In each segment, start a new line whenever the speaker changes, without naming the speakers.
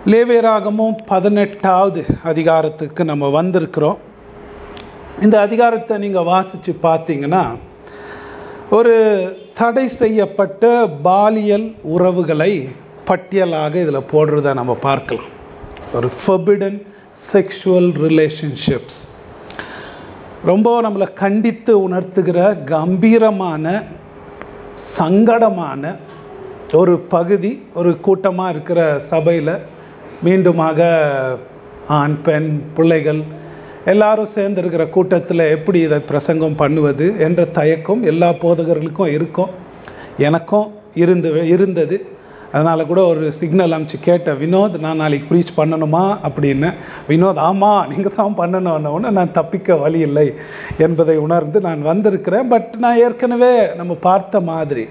லேவியராகமும் பதினெட்டாவது அதிகாரத்துக்கு நம்ம வந்திருக்கிறோம் இந்த அதிகாரத்தை நீங்கள் வாசித்து பார்த்தீங்கன்னா ஒரு தடை செய்யப்பட்ட பாலியல் உறவுகளை பட்டியலாக இதில் போடுறத நம்ம பார்க்கலாம் ஒரு ஃபபிடன் செக்ஷுவல் ரிலேஷன்ஷிப்ஸ் ரொம்ப நம்மளை கண்டித்து உணர்த்துகிற கம்பீரமான சங்கடமான ஒரு பகுதி ஒரு கூட்டமாக இருக்கிற சபையில் மீண்டுமாக ஆண் பெண் பிள்ளைகள் எல்லாரும் சேர்ந்து இருக்கிற கூட்டத்தில் எப்படி இதை பிரசங்கம் பண்ணுவது என்ற தயக்கம் எல்லா போதகர்களுக்கும் இருக்கும் எனக்கும் இருந்து இருந்தது அதனால் கூட ஒரு சிக்னல் அனுப்பிச்சு கேட்டேன் வினோத் நான் நாளைக்கு ப்ரீச் பண்ணணுமா அப்படின்னு வினோத் ஆமாம் நீங்கள் தான் பண்ணணும்னு நான் தப்பிக்க வழி இல்லை என்பதை உணர்ந்து நான் வந்திருக்கிறேன் பட் நான் ஏற்கனவே நம்ம பார்த்த மாதிரி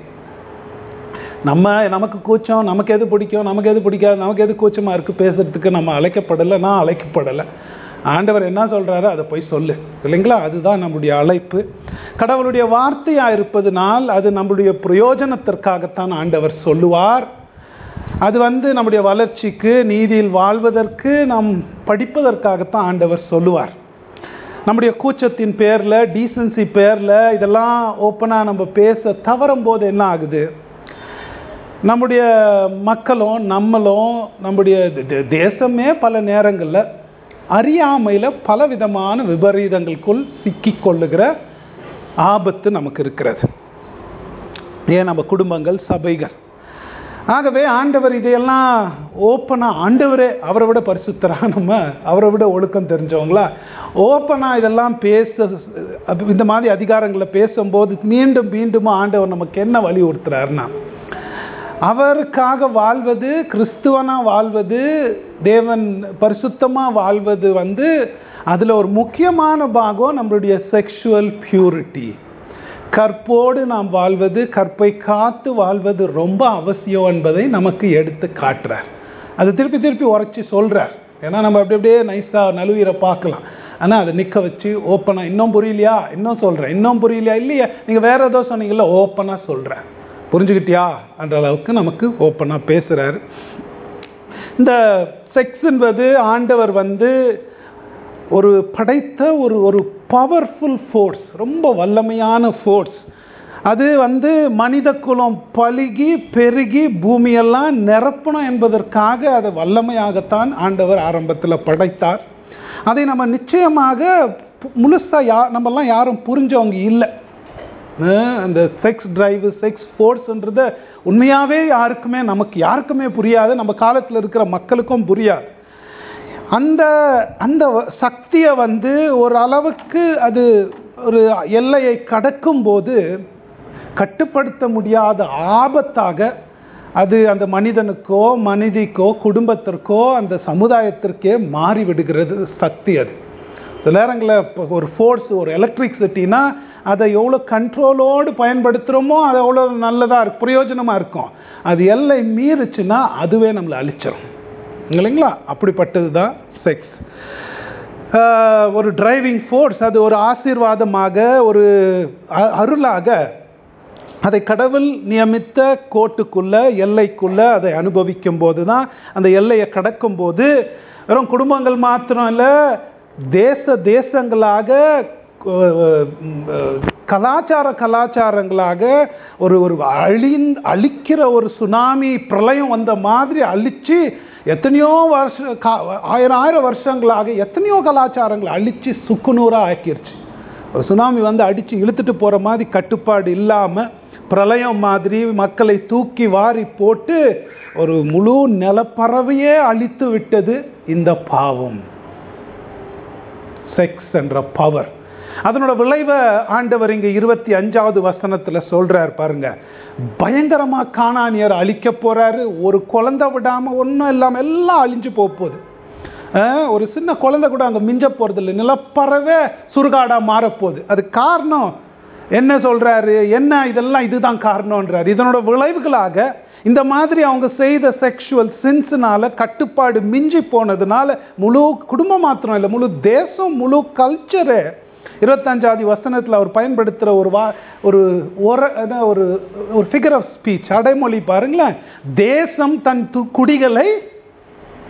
நம்ம நமக்கு கூச்சம் நமக்கு எது பிடிக்கும் நமக்கு எது பிடிக்காது நமக்கு எது கூச்சமாக இருக்குது பேசுகிறதுக்கு நம்ம அழைக்கப்படலை நான் அழைக்கப்படலை ஆண்டவர் என்ன சொல்கிறாரோ அதை போய் சொல்லு இல்லைங்களா அதுதான் நம்முடைய அழைப்பு கடவுளுடைய வார்த்தையாக இருப்பதனால் அது நம்முடைய பிரயோஜனத்திற்காகத்தான் ஆண்டவர் சொல்லுவார் அது வந்து நம்முடைய வளர்ச்சிக்கு நீதியில் வாழ்வதற்கு நாம் படிப்பதற்காகத்தான் ஆண்டவர் சொல்லுவார் நம்முடைய கூச்சத்தின் பேரில் டீசன்சி பேரில் இதெல்லாம் ஓப்பனாக நம்ம பேச தவறும் போது என்ன ஆகுது நம்முடைய மக்களும் நம்மளும் நம்முடைய தேசமே பல நேரங்களில் அறியாமையில் பல விதமான விபரீதங்களுக்குள் சிக்கிக்கொள்ளுகிற ஆபத்து நமக்கு இருக்கிறது ஏன் நம்ம குடும்பங்கள் சபைகள் ஆகவே ஆண்டவர் இதையெல்லாம் ஓப்பனாக ஆண்டவரே அவரை விட பரிசுத்தராக நம்ம அவரை விட ஒழுக்கம் தெரிஞ்சவங்களா ஓப்பனாக இதெல்லாம் பேச இந்த மாதிரி அதிகாரங்களை பேசும்போது மீண்டும் மீண்டும் ஆண்டவர் நமக்கு என்ன வலியுறுத்துறாருன்னா அவருக்காக வாழ்வது கிறிஸ்துவனாக வாழ்வது தேவன் பரிசுத்தமாக வாழ்வது வந்து அதில் ஒரு முக்கியமான பாகம் நம்மளுடைய செக்ஷுவல் பியூரிட்டி கற்போடு நாம் வாழ்வது கற்பை காத்து வாழ்வது ரொம்ப அவசியம் என்பதை நமக்கு எடுத்து காட்டுறார் அது திருப்பி திருப்பி உரைச்சி சொல்கிறார் ஏன்னா நம்ம அப்படி அப்படியே நைஸாக நழுவீரை பார்க்கலாம் ஆனால் அதை நிற்க வச்சு ஓப்பனாக இன்னும் புரியலையா இன்னும் சொல்கிறேன் இன்னும் புரியலையா இல்லையா நீங்கள் வேறு ஏதோ சொன்னீங்களா ஓப்பனாக சொல்கிறேன் புரிஞ்சுக்கிட்டியா என்ற அளவுக்கு நமக்கு ஓப்பனாக பேசுகிறாரு இந்த செக்ஸ் என்பது ஆண்டவர் வந்து ஒரு படைத்த ஒரு ஒரு பவர்ஃபுல் ஃபோர்ஸ் ரொம்ப வல்லமையான ஃபோர்ஸ் அது வந்து மனித குலம் பழுகி பெருகி பூமியெல்லாம் நிரப்பணும் என்பதற்காக அதை வல்லமையாகத்தான் ஆண்டவர் ஆரம்பத்தில் படைத்தார் அதை நம்ம நிச்சயமாக முழுசாக யா நம்மெல்லாம் யாரும் புரிஞ்சவங்க இல்லை அந்த செக்ஸ் டிரைவு செக்ஸ் ஃபோர்ஸ்ன்றத உண்மையாகவே யாருக்குமே நமக்கு யாருக்குமே புரியாது நம்ம காலத்தில் இருக்கிற மக்களுக்கும் புரியாது அந்த அந்த சக்தியை வந்து ஒரு அளவுக்கு அது ஒரு எல்லையை கடக்கும் போது கட்டுப்படுத்த முடியாத ஆபத்தாக அது அந்த மனிதனுக்கோ மனிதிக்கோ குடும்பத்திற்கோ அந்த சமுதாயத்திற்கே மாறிவிடுகிறது சக்தி அது சில நேரங்களில் இப்போ ஒரு ஃபோர்ஸ் ஒரு எலக்ட்ரிசிட்டினா அதை எவ்வளோ கண்ட்ரோலோடு பயன்படுத்துகிறோமோ அது எவ்வளோ நல்லதாக இருக்கும் பிரயோஜனமாக இருக்கும் அது எல்லை மீறுச்சுன்னா அதுவே நம்மளை அழிச்சிடும் இல்லைங்களா அப்படிப்பட்டது தான் செக்ஸ் ஒரு டிரைவிங் ஃபோர்ஸ் அது ஒரு ஆசீர்வாதமாக ஒரு அருளாக அதை கடவுள் நியமித்த கோட்டுக்குள்ள எல்லைக்குள்ள அதை அனுபவிக்கும் போது தான் அந்த எல்லையை கடக்கும் போது வெறும் குடும்பங்கள் மாத்திரம் இல்லை தேச தேசங்களாக கலாச்சார கலாச்சாரங்களாக ஒரு ஒரு அழிந் அழிக்கிற ஒரு சுனாமி பிரளயம் வந்த மாதிரி அழித்து எத்தனையோ வருஷம் கா ஆயிரம் ஆயிரம் வருஷங்களாக எத்தனையோ கலாச்சாரங்களை அழித்து சுக்குநூறாக ஆக்கிருச்சு ஒரு சுனாமி வந்து அடித்து இழுத்துட்டு போகிற மாதிரி கட்டுப்பாடு இல்லாமல் பிரளயம் மாதிரி மக்களை தூக்கி வாரி போட்டு ஒரு முழு நிலப்பறவையே அழித்து விட்டது இந்த பாவம் செக்ஸ் என்ற பவர் அதனோட விளைவை ஆண்டவர் இங்கே இருபத்தி அஞ்சாவது வசனத்தில் சொல்கிறார் பாருங்க பயங்கரமாக காணானியர் அழிக்க போகிறாரு ஒரு குழந்தை விடாமல் ஒன்றும் இல்லாமல் எல்லாம் அழிஞ்சு போக போகுது ஒரு சின்ன குழந்தை கூட அங்கே மிஞ்ச போகிறது இல்லை நிலப்பறவே சுருகாடாக மாறப்போகுது அது காரணம் என்ன சொல்கிறாரு என்ன இதெல்லாம் இதுதான் காரணன்றார் இதனோட விளைவுகளாக இந்த மாதிரி அவங்க செய்த செக்ஷுவல் சின்ஸ்னால கட்டுப்பாடு மிஞ்சி போனதுனால முழு குடும்பம் மாத்திரம் இல்லை முழு தேசம் முழு கல்ச்சரு இருபத்தஞ்சாவது வசனத்தில் அவர் பயன்படுத்துகிற ஒரு வா ஒரு ஒரு என்ன ஒரு ஒரு ஃபிகர் ஆஃப் ஸ்பீச் அடைமொழி பாருங்களேன் தேசம் தன் து குடிகளை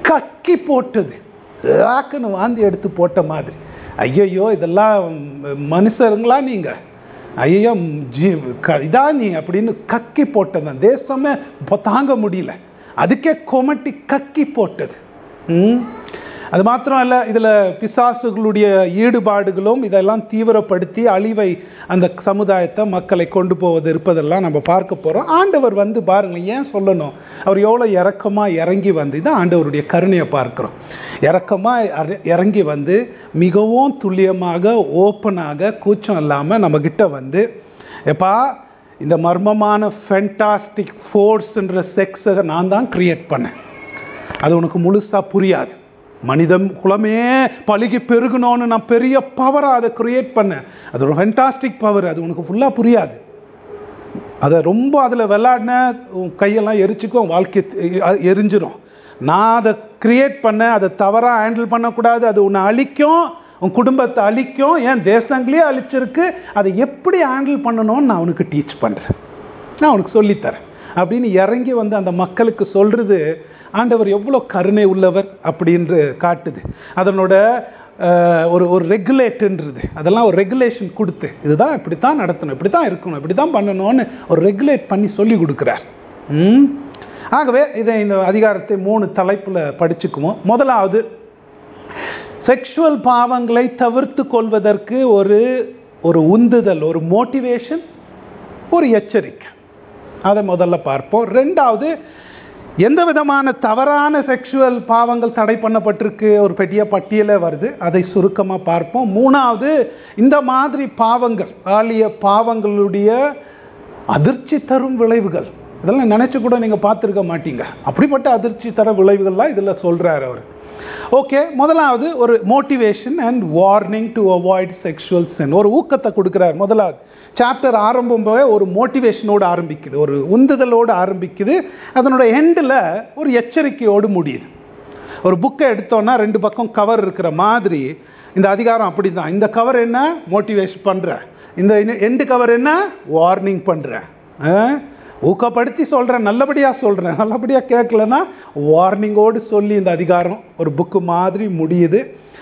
கக்கி போட்டது ஆக்குன்னு வாந்தி எடுத்து போட்ட மாதிரி ஐயையோ இதெல்லாம் மனுஷருங்களா நீங்கள் ஐயோ ஜீ க இதா நீ அப்படின்னு கக்கி போட்டது அந்த தேசமே இப்போ தாங்க முடியல அதுக்கே கொமட்டி கக்கி போட்டது ம் அது மாத்திரம் அல்ல இதில் பிசாசுகளுடைய ஈடுபாடுகளும் இதெல்லாம் தீவிரப்படுத்தி அழிவை அந்த சமுதாயத்தை மக்களை கொண்டு போவது இருப்பதெல்லாம் நம்ம பார்க்க போகிறோம் ஆண்டவர் வந்து பாருங்களேன் ஏன் சொல்லணும் அவர் எவ்வளோ இறக்கமாக இறங்கி வந்து இதான் ஆண்டவருடைய கருணையை பார்க்குறோம் இறக்கமாக இறங்கி வந்து மிகவும் துல்லியமாக ஓப்பனாக கூச்சம் இல்லாமல் நம்மக்கிட்ட வந்து எப்பா இந்த மர்மமான ஃபென்டாஸ்டிக் ஃபோர்ஸ்ன்ற செக்ஸை நான் தான் க்ரியேட் பண்ணேன் அது உனக்கு முழுசாக புரியாது மனிதம் குலமே பழுகி பெருகணும்னு நான் பெரிய பவராக அதை க்ரியேட் பண்ணேன் அது ஒரு ஃபென்டாஸ்டிக் பவர் அது உனக்கு ஃபுல்லாக புரியாது அதை ரொம்ப அதில் விளாடின உன் கையெல்லாம் எரிச்சுக்கும் வாழ்க்கை எரிஞ்சிடும் நான் அதை க்ரியேட் பண்ணேன் அதை தவறாக ஹேண்டில் பண்ணக்கூடாது அது உன்னை அழிக்கும் உன் குடும்பத்தை அழிக்கும் ஏன் தேசங்களே அழிச்சிருக்கு அதை எப்படி ஹேண்டில் பண்ணணும்னு நான் உனக்கு டீச் பண்ணுறேன் நான் உனக்கு சொல்லித்தரேன் அப்படின்னு இறங்கி வந்து அந்த மக்களுக்கு சொல்கிறது ஆண்டவர் எவ்வளோ கருணை உள்ளவர் அப்படின்று காட்டுது அதனோட ஒரு ஒரு ரெகுலேட்டுன்றது அதெல்லாம் ஒரு ரெகுலேஷன் கொடுத்து இதுதான் இப்படி தான் நடத்தணும் இப்படி தான் இருக்கணும் இப்படி தான் பண்ணணும்னு ஒரு ரெகுலேட் பண்ணி சொல்லி கொடுக்குறார் ஆகவே இதை இந்த அதிகாரத்தை மூணு தலைப்பில் படிச்சுக்குவோம் முதலாவது செக்ஷுவல் பாவங்களை தவிர்த்து கொள்வதற்கு ஒரு ஒரு உந்துதல் ஒரு மோட்டிவேஷன் ஒரு எச்சரிக்கை அதை முதல்ல பார்ப்போம் ரெண்டாவது எந்த விதமான தவறான செக்ஷுவல் பாவங்கள் தடை பண்ணப்பட்டிருக்கு ஒரு பெரிய பட்டியலே வருது அதை சுருக்கமாக பார்ப்போம் மூணாவது இந்த மாதிரி பாவங்கள் பாலிய பாவங்களுடைய அதிர்ச்சி தரும் விளைவுகள் இதெல்லாம் நினச்சி கூட நீங்கள் பார்த்துருக்க மாட்டீங்க அப்படிப்பட்ட அதிர்ச்சி தர விளைவுகள்லாம் இதில் சொல்கிறார் அவர் ஓகே முதலாவது ஒரு motivation and warning to avoid sexual sin ஒரு ஊக்கத்தை கொடுக்குறார் முதலாவது சாப்டர் ஆரம்பம் ஒரு மோட்டிவேஷனோடு ஆரம்பிக்குது ஒரு உந்துதலோடு ஆரம்பிக்குது அதனோட எண்டில் ஒரு எச்சரிக்கையோடு முடியுது ஒரு புக்கை எடுத்தோன்னா ரெண்டு பக்கம் கவர் இருக்கிற மாதிரி இந்த அதிகாரம் அப்படி தான் இந்த கவர் என்ன மோட்டிவேஷன் பண்ணுறேன் இந்த எண்டு கவர் என்ன வார்னிங் பண்ணுறேன் ஊக்கப்படுத்தி சொல்கிறேன் நல்லபடியாக சொல்கிறேன் நல்லபடியாக கேட்கலன்னா வார்னிங்கோடு சொல்லி இந்த அதிகாரம் ஒரு புக்கு மாதிரி முடியுது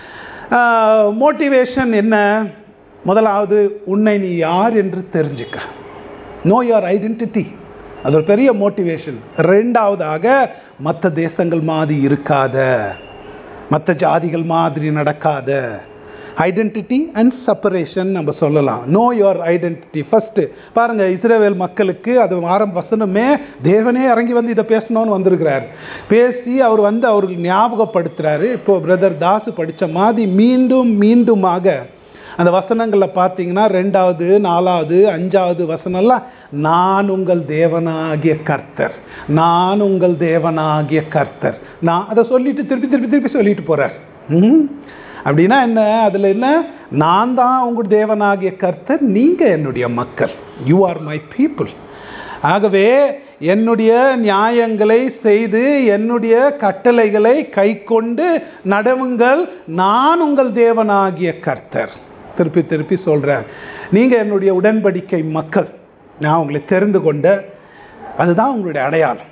மோட்டிவேஷன் என்ன முதலாவது உன்னை நீ யார் என்று தெரிஞ்சுக்க நோ யுவர் ஐடென்டிட்டி அது ஒரு பெரிய மோட்டிவேஷன் ரெண்டாவதாக மற்ற தேசங்கள் மாதிரி இருக்காத மற்ற ஜாதிகள் மாதிரி நடக்காத ஐடென்டிட்டி அண்ட் செப்பரேஷன் நம்ம சொல்லலாம் நோ யுவர் ஐடென்டிட்டி ஃபஸ்ட்டு பாருங்கள் இஸ்ரேவேல் மக்களுக்கு அது ஆரம்ப வசனமே தேவனே இறங்கி வந்து இதை பேசணும்னு வந்திருக்கிறார் பேசி அவர் வந்து அவருக்கு ஞாபகப்படுத்துகிறாரு இப்போ பிரதர் தாசு படித்த மாதிரி மீண்டும் மீண்டுமாக அந்த வசனங்களில் பார்த்தீங்கன்னா ரெண்டாவது நாலாவது அஞ்சாவது வசனம்லாம் நான் உங்கள் தேவனாகிய கர்த்தர் நான் உங்கள் தேவனாகிய கர்த்தர் நான் அதை சொல்லிட்டு திருப்பி திருப்பி திருப்பி சொல்லிட்டு போகிறார் அப்படின்னா என்ன அதில் என்ன நான் தான் உங்கள் தேவனாகிய கர்த்தர் நீங்கள் என்னுடைய மக்கள் யூ ஆர் மை பீப்புள் ஆகவே என்னுடைய நியாயங்களை செய்து என்னுடைய கட்டளைகளை கை கொண்டு நடவுங்கள் நான் உங்கள் தேவனாகிய கர்த்தர் திருப்பி திருப்பி சொல்கிறேன் நீங்கள் என்னுடைய உடன்படிக்கை மக்கள் நான் உங்களை தெரிந்து கொண்ட அதுதான் உங்களுடைய அடையாளம்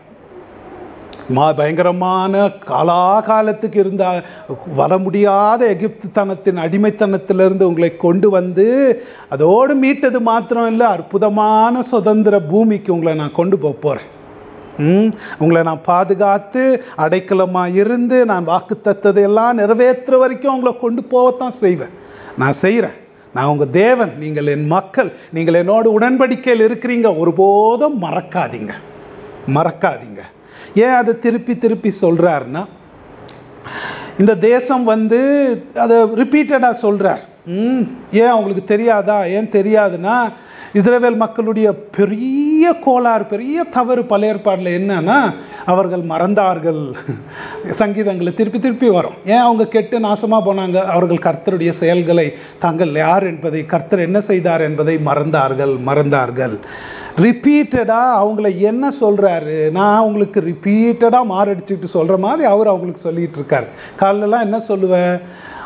மா பயங்கரமான காலாகாலத்துக்கு இருந்த வர முடியாத எகிப்துத்தனத்தின் அடிமைத்தனத்திலிருந்து உங்களை கொண்டு வந்து அதோடு மீட்டது மாத்திரம் இல்லை அற்புதமான சுதந்திர பூமிக்கு உங்களை நான் கொண்டு போக போகிறேன் உங்களை நான் பாதுகாத்து அடைக்கலமாக இருந்து நான் வாக்கு தத்ததையெல்லாம் நிறைவேற்றுற வரைக்கும் உங்களை கொண்டு போகத்தான் செய்வேன் நான் செய்கிறேன் நான் உங்கள் தேவன் நீங்கள் என் மக்கள் நீங்கள் என்னோட உடன்படிக்கையில் இருக்கிறீங்க ஒருபோதும் மறக்காதீங்க மறக்காதீங்க ஏன் அதை திருப்பி திருப்பி சொல்கிறாருன்னா இந்த தேசம் வந்து அதை ரிப்பீட்டடாக சொல்கிறார் ம் ஏன் அவங்களுக்கு தெரியாதா ஏன் தெரியாதுன்னா இஸ்ரேவேல் மக்களுடைய பெரிய கோளாறு பெரிய தவறு பழைய ஏற்பாடில் என்னன்னா அவர்கள் மறந்தார்கள் சங்கீதங்களை திருப்பி திருப்பி வரும் ஏன் அவங்க கெட்டு நாசமாக போனாங்க அவர்கள் கர்த்தருடைய செயல்களை தாங்கள் யார் என்பதை கர்த்தர் என்ன செய்தார் என்பதை மறந்தார்கள் மறந்தார்கள் ரிப்பீட்டடாக அவங்கள என்ன சொல்கிறாரு நான் அவங்களுக்கு ரிப்பீட்டடாக மாரடிச்சுட்டு சொல்கிற மாதிரி அவர் அவங்களுக்கு சொல்லிகிட்டு இருக்கார் காலெல்லாம் என்ன சொல்லுவேன்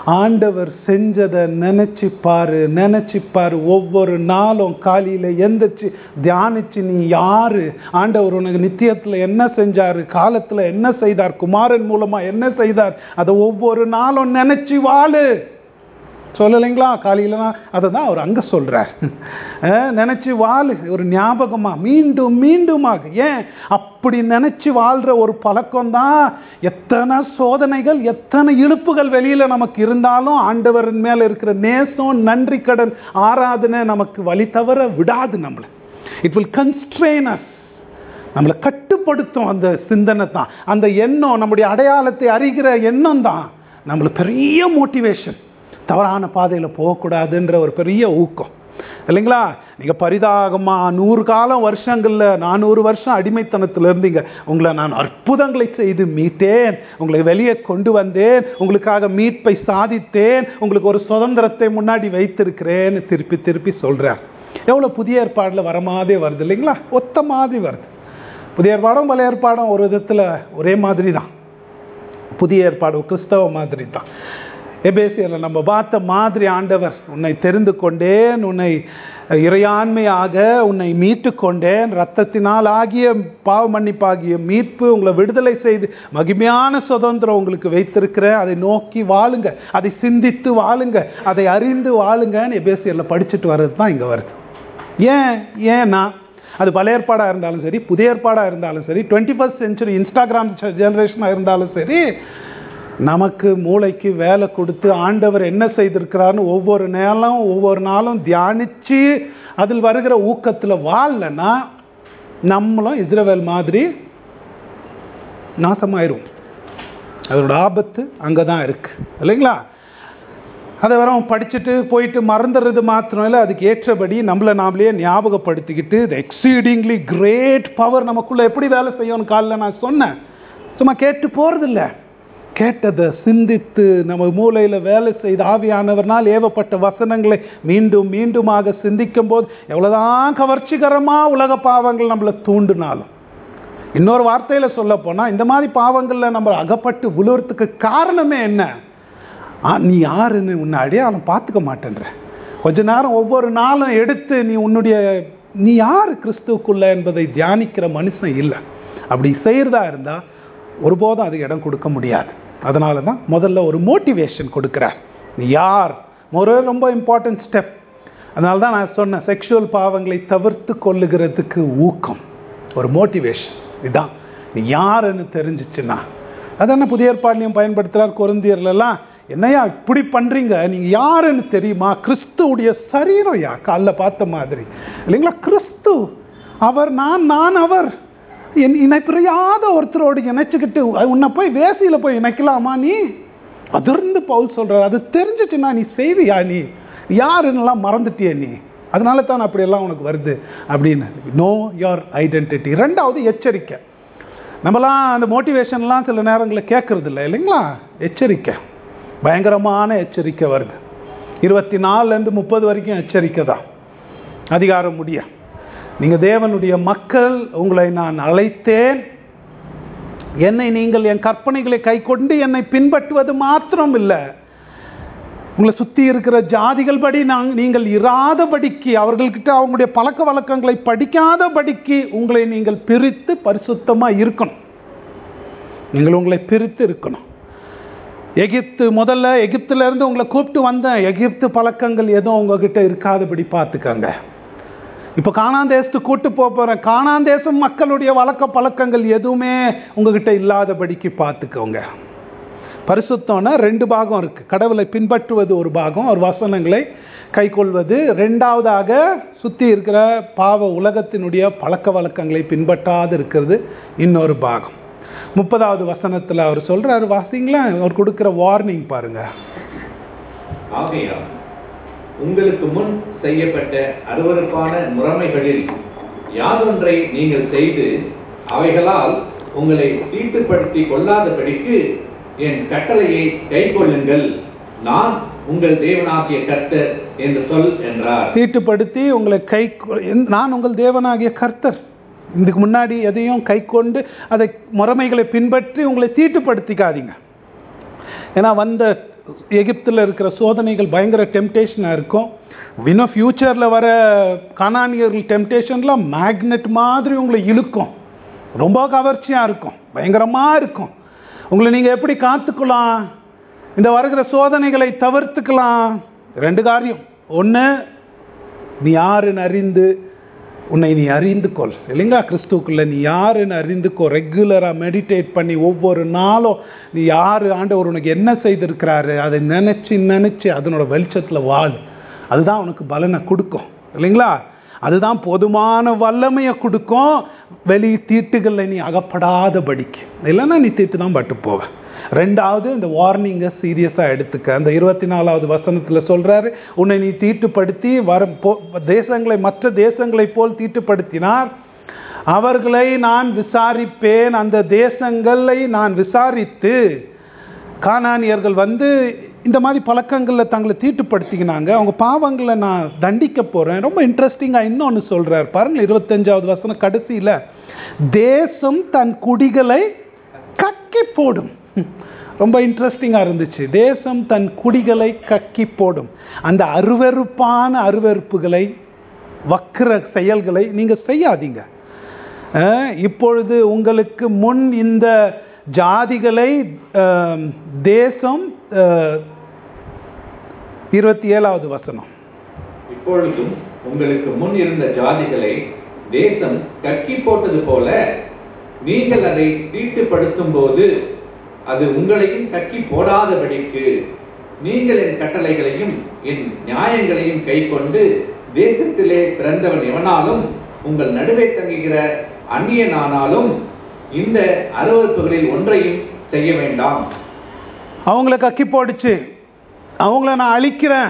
ஆண்டவர் செஞ்சதை நினைச்சு பாரு நினைச்சு பாரு ஒவ்வொரு நாளும் காலையில எந்திரிச்சு தியானிச்சு நீ யாரு ஆண்டவர் உனக்கு நித்தியத்துல என்ன செஞ்சாரு காலத்துல என்ன செய்தார் குமாரன் மூலமா என்ன செய்தார் அதை ஒவ்வொரு நாளும் நினைச்சு வாழு சொல்லலைங்களா காலையிலனா அதை தான் அவர் அங்கே சொல்கிறார் நினச்சி வாழு ஒரு ஞாபகமாக மீண்டும் மீண்டுமாக ஏன் அப்படி நினச்சி வாழ்கிற ஒரு பழக்கம் தான் எத்தனை சோதனைகள் எத்தனை இழுப்புகள் வெளியில் நமக்கு இருந்தாலும் ஆண்டவரின் மேலே இருக்கிற நேசம் நன்றி கடன் ஆராதனை நமக்கு வழி தவற விடாது நம்மளை இட் வில் கன்ஸ்ட்ரெயின் அஸ் நம்மளை கட்டுப்படுத்தும் அந்த சிந்தனை தான் அந்த எண்ணம் நம்முடைய அடையாளத்தை அறிகிற எண்ணம் தான் நம்மளுக்கு பெரிய மோட்டிவேஷன் தவறான பாதையில் போகக்கூடாதுன்ற ஒரு பெரிய ஊக்கம் இல்லைங்களா நீங்கள் பரிதாகமாக நூறு காலம் வருஷங்களில் நானூறு வருஷம் அடிமைத்தனத்தில் இருந்தீங்க உங்களை நான் அற்புதங்களை செய்து மீட்டேன் உங்களை வெளியே கொண்டு வந்தேன் உங்களுக்காக மீட்பை சாதித்தேன் உங்களுக்கு ஒரு சுதந்திரத்தை முன்னாடி வைத்திருக்கிறேன்னு திருப்பி திருப்பி சொல்கிறார் எவ்வளோ புதிய ஏற்பாடில் வர மாதிரி வருது இல்லைங்களா ஒத்த மாதிரி வருது புதிய ஏற்பாடும் பழைய ஏற்பாடும் ஒரு விதத்தில் ஒரே மாதிரி தான் புதிய ஏற்பாடு கிறிஸ்தவ மாதிரி தான் எபேசியரில் நம்ம பார்த்த மாதிரி ஆண்டவர் உன்னை தெரிந்து கொண்டேன் உன்னை இறையாண்மையாக உன்னை மீட்டு கொண்டேன் ரத்தத்தினால் ஆகிய பாவ மன்னிப்பாகிய மீட்பு உங்களை விடுதலை செய்து மகிமையான சுதந்திரம் உங்களுக்கு வைத்திருக்கிறேன் அதை நோக்கி வாழுங்க அதை சிந்தித்து வாழுங்க அதை அறிந்து வாழுங்கன்னு எபேசியரில் படிச்சுட்டு வர்றது தான் இங்கே வருது ஏன் ஏன்னா அது பழைய ஏற்பாடாக இருந்தாலும் சரி புதிய ஏற்பாடாக இருந்தாலும் சரி டுவெண்ட்டி ஃபஸ்ட் செஞ்சுரி இன்ஸ்டாகிராம் ஜெனரேஷனாக இருந்தாலும் சரி நமக்கு மூளைக்கு வேலை கொடுத்து ஆண்டவர் என்ன செய்திருக்கிறாருன்னு ஒவ்வொரு நேரம் ஒவ்வொரு நாளும் தியானித்து அதில் வருகிற ஊக்கத்தில் வாழலைன்னா நம்மளும் இஸ்ரேவேல் மாதிரி நாசமாயிரும் அதோட ஆபத்து அங்கே தான் இருக்குது இல்லைங்களா அதை வர படிச்சுட்டு போயிட்டு மறந்துடுறது மாத்திரம் இல்லை அதுக்கு ஏற்றபடி நம்மளை நாமளே ஞாபகப்படுத்திக்கிட்டு த எக்ஸீடிங்லி கிரேட் பவர் நமக்குள்ளே எப்படி வேலை செய்யணும்னு காலைல நான் சொன்னேன் சும்மா கேட்டு போகிறதில்ல கேட்டதை சிந்தித்து நம்ம மூளையில் வேலை செய்து ஆவியானவர்னால் ஏவப்பட்ட வசனங்களை மீண்டும் மீண்டுமாக சிந்திக்கும் போது எவ்வளோதான் கவர்ச்சிகரமாக உலக பாவங்கள் நம்மளை தூண்டினாலும் இன்னொரு வார்த்தையில் சொல்ல போனால் இந்த மாதிரி பாவங்களில் நம்ம அகப்பட்டு விழுறதுக்கு காரணமே என்ன நீ யாருன்னு உன்னை அடையாளம் பார்த்துக்க மாட்டேன்ற கொஞ்ச நேரம் ஒவ்வொரு நாளும் எடுத்து நீ உன்னுடைய நீ யார் கிறிஸ்துவுக்குள்ள என்பதை தியானிக்கிற மனுஷன் இல்லை அப்படி செய்கிறதா இருந்தால் ஒருபோதும் அதுக்கு இடம் கொடுக்க முடியாது அதனால தான் முதல்ல ஒரு மோட்டிவேஷன் கொடுக்குறார் நீ யார் ஒரு ரொம்ப இம்பார்ட்டன்ட் ஸ்டெப் அதனால தான் நான் சொன்னேன் செக்ஷுவல் பாவங்களை தவிர்த்து கொள்ளுகிறதுக்கு ஊக்கம் ஒரு மோட்டிவேஷன் இதுதான் நீ யாருன்னு தெரிஞ்சிச்சுன்னா அதான புதிய ஏற்பாடுலையும் பயன்படுத்துகிறார் குருந்தியர்லாம் என்னையா இப்படி பண்ணுறீங்க நீங்கள் யாருன்னு தெரியுமா கிறிஸ்துவுடைய சரீரம் யா காலைல பார்த்த மாதிரி இல்லைங்களா கிறிஸ்து அவர் நான் நான் அவர் என் இணைப்பிறையாத ஒருத்தரோடு இணைச்சிக்கிட்டு உன்னை போய் வேசியில் போய் இணைக்கலாமா நீ அதிர்ந்து பவுல் சொல்கிறார் அது தெரிஞ்சிச்சுன்னா நீ செய்வியா நீ யாருன்னெல்லாம் மறந்துட்டிய நீ அதனால தான் அப்படியெல்லாம் உனக்கு வருது அப்படின்னு நோ யோர் ஐடென்டிட்டி ரெண்டாவது எச்சரிக்கை நம்மலாம் அந்த மோட்டிவேஷன்லாம் சில நேரங்களில் கேட்கறது இல்லை இல்லைங்களா எச்சரிக்கை பயங்கரமான எச்சரிக்கை வருது இருபத்தி நாலுலேருந்து முப்பது வரைக்கும் எச்சரிக்கை தான் அதிகாரம் முடிய நீங்கள் தேவனுடைய மக்கள் உங்களை நான் அழைத்தேன் என்னை நீங்கள் என் கற்பனைகளை கை கொண்டு என்னை பின்பற்றுவது மாத்திரம் இல்லை உங்களை சுற்றி இருக்கிற ஜாதிகள் படி நாங் நீங்கள் இராதபடிக்கு அவர்கள்கிட்ட அவங்களுடைய பழக்க வழக்கங்களை படிக்காதபடிக்கு உங்களை நீங்கள் பிரித்து பரிசுத்தமாக இருக்கணும் நீங்கள் உங்களை பிரித்து இருக்கணும் எகிப்து முதல்ல எகிப்துலேருந்து உங்களை கூப்பிட்டு வந்தேன் எகிப்து பழக்கங்கள் எதுவும் உங்ககிட்ட இருக்காதபடி பார்த்துக்கங்க இப்போ காணாந்தேசத்துக்கு கூட்டு போக போகிறேன் காணாந்தேசம் மக்களுடைய வழக்க பழக்கங்கள் எதுவுமே உங்ககிட்ட இல்லாதபடிக்கு பார்த்துக்கோங்க பரிசுத்தம்னா ரெண்டு பாகம் இருக்குது கடவுளை பின்பற்றுவது ஒரு பாகம் ஒரு வசனங்களை கைக்கொள்வது ரெண்டாவதாக சுற்றி இருக்கிற பாவ உலகத்தினுடைய பழக்க வழக்கங்களை பின்பற்றாது இருக்கிறது இன்னொரு பாகம் முப்பதாவது வசனத்தில் அவர் சொல்கிறார் வாசிங்களா அவர் கொடுக்குற வார்னிங் பாருங்க
ஆகையால் உங்களுக்கு முன் செய்யப்பட்ட அருவருப்பான முறைமைகளில் யாதொன்றை நீங்கள் செய்து அவைகளால் உங்களை தீட்டுப்படுத்தி கொள்ளாதபடிக்கு என் கட்டளையை கைக்கொள்ளுங்கள் நான் உங்கள் தேவனாகிய கர்த்தர் என்று சொல் என்றார்
தீட்டுப்படுத்தி உங்களை கை நான் உங்கள் தேவனாகிய கர்த்தர் இதுக்கு முன்னாடி எதையும் கை கொண்டு அதை முறைமைகளை பின்பற்றி உங்களை தீட்டுப்படுத்திக்காதீங்க ஏன்னா வந்த எகிப்தில் இருக்கிற சோதனைகள் பயங்கர டெம்டேஷனாக இருக்கும் இன்னும் ஃப்யூச்சரில் வர கானானியர்கள் டெம்டேஷன்லாம் மேக்னெட் மாதிரி உங்களை இழுக்கும் ரொம்ப கவர்ச்சியாக இருக்கும் பயங்கரமாக இருக்கும் உங்களை நீங்கள் எப்படி காத்துக்கலாம் இந்த வருகிற சோதனைகளை தவிர்த்துக்கலாம் ரெண்டு காரியம் ஒன்று நீ யாருன்னு அறிந்து உன்னை நீ அறிந்து கொள் இல்லைங்களா கிறிஸ்துக்குள்ள நீ யாருன்னு அறிந்துக்கோ ரெகுலராக மெடிடேட் பண்ணி ஒவ்வொரு நாளும் நீ யார் ஆண்டவர் உனக்கு என்ன செய்திருக்கிறாரு அதை நினச்சி நினச்சி அதனோட வெளிச்சத்தில் வாழ் அதுதான் உனக்கு பலனை கொடுக்கும் இல்லைங்களா அதுதான் போதுமான வல்லமையை கொடுக்கும் வெளி தீட்டுகளில் நீ அகப்படாதபடிக்கு இல்லைன்னா நீ தீட்டு தான் பட்டு போவ ரெண்டாவது இந்த வார்னிங்கை சீரியஸாக எடுத்துக்க அந்த இருபத்தி நாலாவது வசனத்தில் சொல்கிறாரு உன்னை நீ தீட்டுப்படுத்தி வர போ தேசங்களை மற்ற தேசங்களைப் போல் தீட்டுப்படுத்தினார் அவர்களை நான் விசாரிப்பேன் அந்த தேசங்களை நான் விசாரித்து கானானியர்கள் வந்து இந்த மாதிரி பழக்கங்களில் தங்களை தீட்டுப்படுத்திக்கினாங்க அவங்க பாவங்களை நான் தண்டிக்க போகிறேன் ரொம்ப இன்ட்ரெஸ்டிங்காக இன்னொன்று சொல்கிறார் பாருங்கள் இருபத்தஞ்சாவது வசனம் கடைசியில் தேசம் தன் குடிகளை கக்கி போடும் ரொம்ப இன்ட்ரெஸ்டிங்காக இருந்துச்சு தேசம் தன் குடிகளை கக்கி போடும் அந்த அருவருப்பான அருவருப்புகளை வக்கிர செயல்களை நீங்கள் செய்யாதீங்க அஹ், இப்பொழுது உங்களுக்கு முன் இந்த ஜாதிகளை அஹ், தேசம் அஹ், இருபத்தி ஏழாவது வசனம்
இப்பொழுதும் உங்களுக்கு முன் இருந்த ஜாதிகளை தேசம் கக்கி போட்டது போல நீங்கள் அதை தீட்டுப்படுத்தும் போது அது உங்களையும் கக்கி போடாதபடிக்கு நீங்கள் என் கட்டளைகளையும் என் நியாயங்களையும் கைக்கொண்டு தேசத்திலே பிறந்தவன் எவனாலும் உங்கள் நடுவே தங்குகிற அந்நியனானாலும் இந்த அருவருப்புகளில் ஒன்றையும் செய்ய வேண்டாம்
அவங்கள கக்கி போடுச்சு அவங்கள நான் அழிக்கிறேன்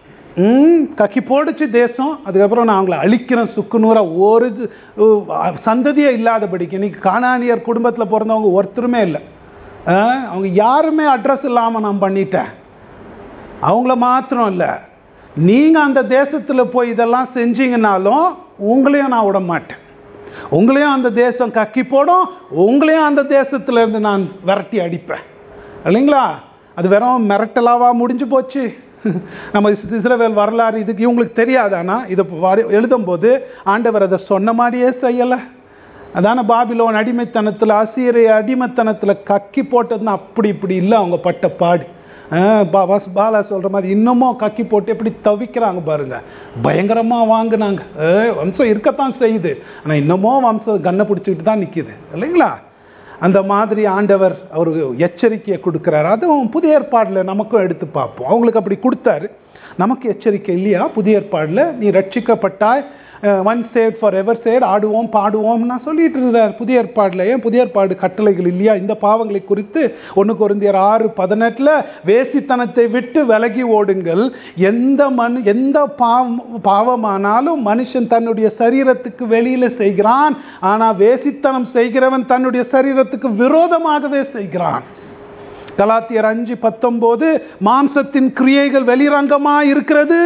ம் கக்கி போடுச்சு தேசம் அதுக்கப்புறம் நான் அவங்கள அழிக்கிறேன் சுக்குநூறாக ஒரு இது, உ, சந்ததியே இல்லாதபடிக்கு இன்னைக்கு காணானியர் குடும்பத்தில் பிறந்தவங்க ஒருத்தருமே இல்லை ஆ, அவங்க யாருமே அட்ரஸ் இல்லாமல் நான் பண்ணிட்டேன் அவங்கள மாத்திரம் இல்லை நீங்கள் அந்த தேசத்தில் போய் இதெல்லாம் செஞ்சீங்கனாலும் உங்களையும் நான் விட மாட்டேன் உங்களையும் அந்த தேசம் கக்கி போடும் உங்களையும் அந்த தேசத்துல இருந்து நான் விரட்டி அடிப்பேன் இல்லைங்களா அது வெறும் மிரட்டலாவா முடிஞ்சு போச்சு நம்ம இஸ்- இஸ்ரவேல் வரலாறு இதுக்கு இவங்களுக்கு தெரியாதானா இதை வரி- எழுதும்போது ஆண்டவர் அதை சொன்ன மாதிரியே செய்யலை அதான பாபிலோன் அடிமைத்தனத்தில் அசீரிய அடிமைத்தனத்தில் கக்கி போட்டதுன்னா அப்படி இப்படி இல்லை அவங்க பட்ட பாடு ஆ, பா- வாஸ்- பாலா சொல்கிற மாதிரி இன்னமும் கக்கி போட்டு எப்படி தவிக்கிறாங்க பாருங்க பயங்கரமாக வாங்குனாங்க ஏ, வம்சம் இருக்கத்தான் செய்யுது ஆனால் இன்னமும் வம்சம் கண்ணை பிடிச்சிக்கிட்டு தான் நிற்கிது இல்லைங்களா அந்த மாதிரி ஆண்டவர் அவர் எச்சரிக்கையை கொடுக்குறாரு அதுவும் புதிய ஏற்பாடில் நமக்கும் எடுத்து பார்ப்போம் அவங்களுக்கு அப்படி கொடுத்தாரு நமக்கு எச்சரிக்கை இல்லையா புதிய ஏற்பாடில் நீ ரட்சிக்கப்பட்டாய் once saved forever saved ஆடுவோம் பாடுவோம் நான் சொல்லிட்டு இருக்கிறார் புதிய ஏற்பாடில் ஏன் புதிய ஏற்பாடு கட்டளைகள் இல்லையா இந்த பாவங்களை குறித்து ஒன்று குருந்தியர் ஆறு பதினெட்டில் வேசித்தனத்தை விட்டு விலகி ஓடுங்கள் எந்த மண் எந்த பாவம் பாவமானாலும் மனுஷன் தன்னுடைய சரீரத்துக்கு வெளியில் செய்கிறான் ஆனால் வேசித்தனம் செய்கிறவன் தன்னுடைய சரீரத்துக்கு விரோதமாகவே செய்கிறான் கலாத்தியர் அஞ்சு பத்தொம்போது மாம்சத்தின் கிரியைகள் வெளிரங்கமா இருக்கிறது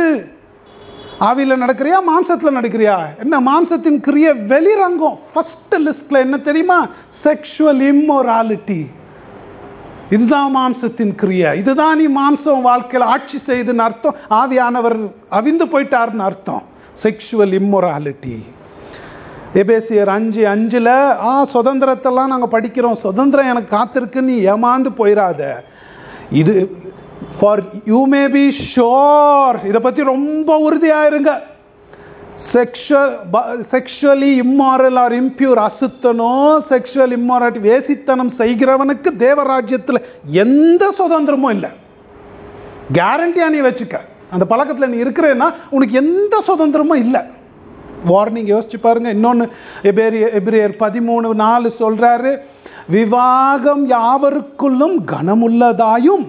ஆவியில் நடக்கிறியா மாம்சத்தில் நடக்கிறியா என்ன மாம்சத்தின் கிரியை வெளிரங்கம் ஃபர்ஸ்ட் லிஸ்ட்ல என்ன தெரியுமா செக்ஷுவல் இம்மோராலிட்டி இதுதான் மாம்சத்தின் கிரியை இதுதான் நீ மாம்சம் வாழ்க்கையில் ஆட்சி செய்துன்னு அர்த்தம் ஆவியானவர் அவிந்து போயிட்டாருன்னு அர்த்தம் செக்ஷுவல் இம்மொராலிட்டி எபேசியர் அஞ்சு அஞ்சில் ஆ சுதந்திரத்தெல்லாம் நாங்கள் படிக்கிறோம் சுதந்திரம் எனக்கு காத்திருக்கு நீ ஏமாந்து போயிடாத இது for you may be sure இதை பற்றி ரொம்ப உறுதியாக இருங்க sexual sexually immoral or impure அசுத்தனோ செக்ஷுவல் இம்மாராட்டி வேசித்தனம் செய்கிறவனுக்கு தேவராஜ்யத்தில் எந்த சுதந்திரமும் இல்லை கேரண்டியாக நீ வச்சுக்க அந்த பழக்கத்தில் நீ இருக்கிறேன்னா உனக்கு எந்த சுதந்திரமும் இல்லை வார்னிங் யோசிச்சு பாருங்க இன்னொன்று எபேரிய எபிரியர் பதிமூணு நாலு சொல்றாரு விவாகம் யாவருக்குள்ளும் கனமுள்ளதாயும்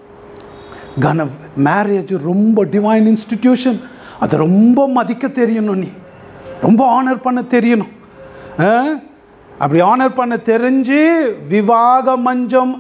கனம் மேரேஜ் ரொம்ப டிவைன் இன்ஸ்டிடியூஷன் அதை ரொம்ப மதிக்க தெரியணும் நீ ரொம்ப ஆனர் பண்ண தெரியணும் ஆ? அப்படி ஆனர் பண்ண தெரிஞ்சு விவாக மஞ்சம்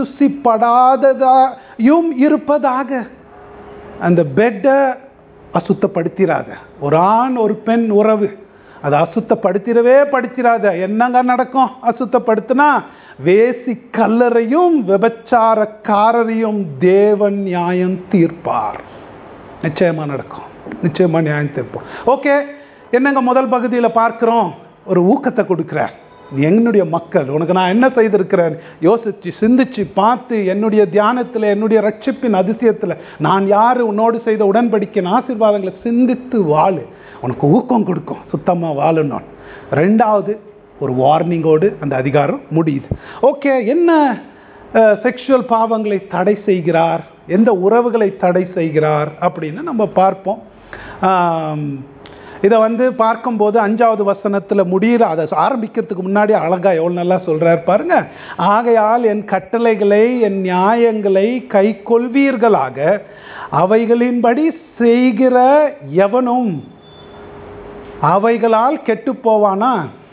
அசுசிப்படாததாயும் இருப்பதாக அந்த பெட்டை அசுத்தப்படுத்திடாத ஒரு ஆண் ஒரு பெண் உறவு அதை அசுத்தப்படுத்திடவே படுத்திடாத என்னங்க நடக்கும் அசுத்தப்படுத்தினா வேசி கல்லறையும் விபச்சாரக்காரரையும் தேவன் நியாயம் தீர்ப்பார் நிச்சயமா நடக்கும் நிச்சயமா நியாயம் தீர்ப்போம் ஓகே என்னங்க முதல் பகுதியில் பார்க்கிறோம் ஒரு ஊக்கத்தை கொடுக்கிறார் நீ என்னுடைய மக்கள் உனக்கு நான் என்ன செய்திருக்கிறேன் யோசிச்சு சிந்திச்சு பார்த்து என்னுடைய தியானத்தில் என்னுடைய ரட்சிப்பின் அதிசயத்தில் நான் யார் உன்னோடு செய்த உடன்படிக்கையின் ஆசீர்வாதங்களை சிந்தித்து வாழு உனக்கு ஊக்கம் கொடுக்கும் சுத்தமாக வாழணும் ரெண்டாவது ஒரு வார்னிங்கோடு அந்த அதிகாரம் முடியுது ஓகே என்ன செக்ஷுவல் பாவங்களை தடை செய்கிறார் எந்த உறவுகளை தடை செய்கிறார் அப்படின்னு நம்ம பார்ப்போம் ஆம், இதை வந்து பார்க்கும்போது அஞ்சாவது வசனத்தில் முடிகிற அதை ஆரம்பிக்கிறதுக்கு முன்னாடி அழகா எவ்வளோ நல்லா சொல்றார் பாருங்க ஆகையால் என் கட்டளைகளை என் நியாயங்களை கை கொள்வீர்களாக அவைகளின்படி செய்கிற எவனும் அவைகளால் கெட்டு போவானா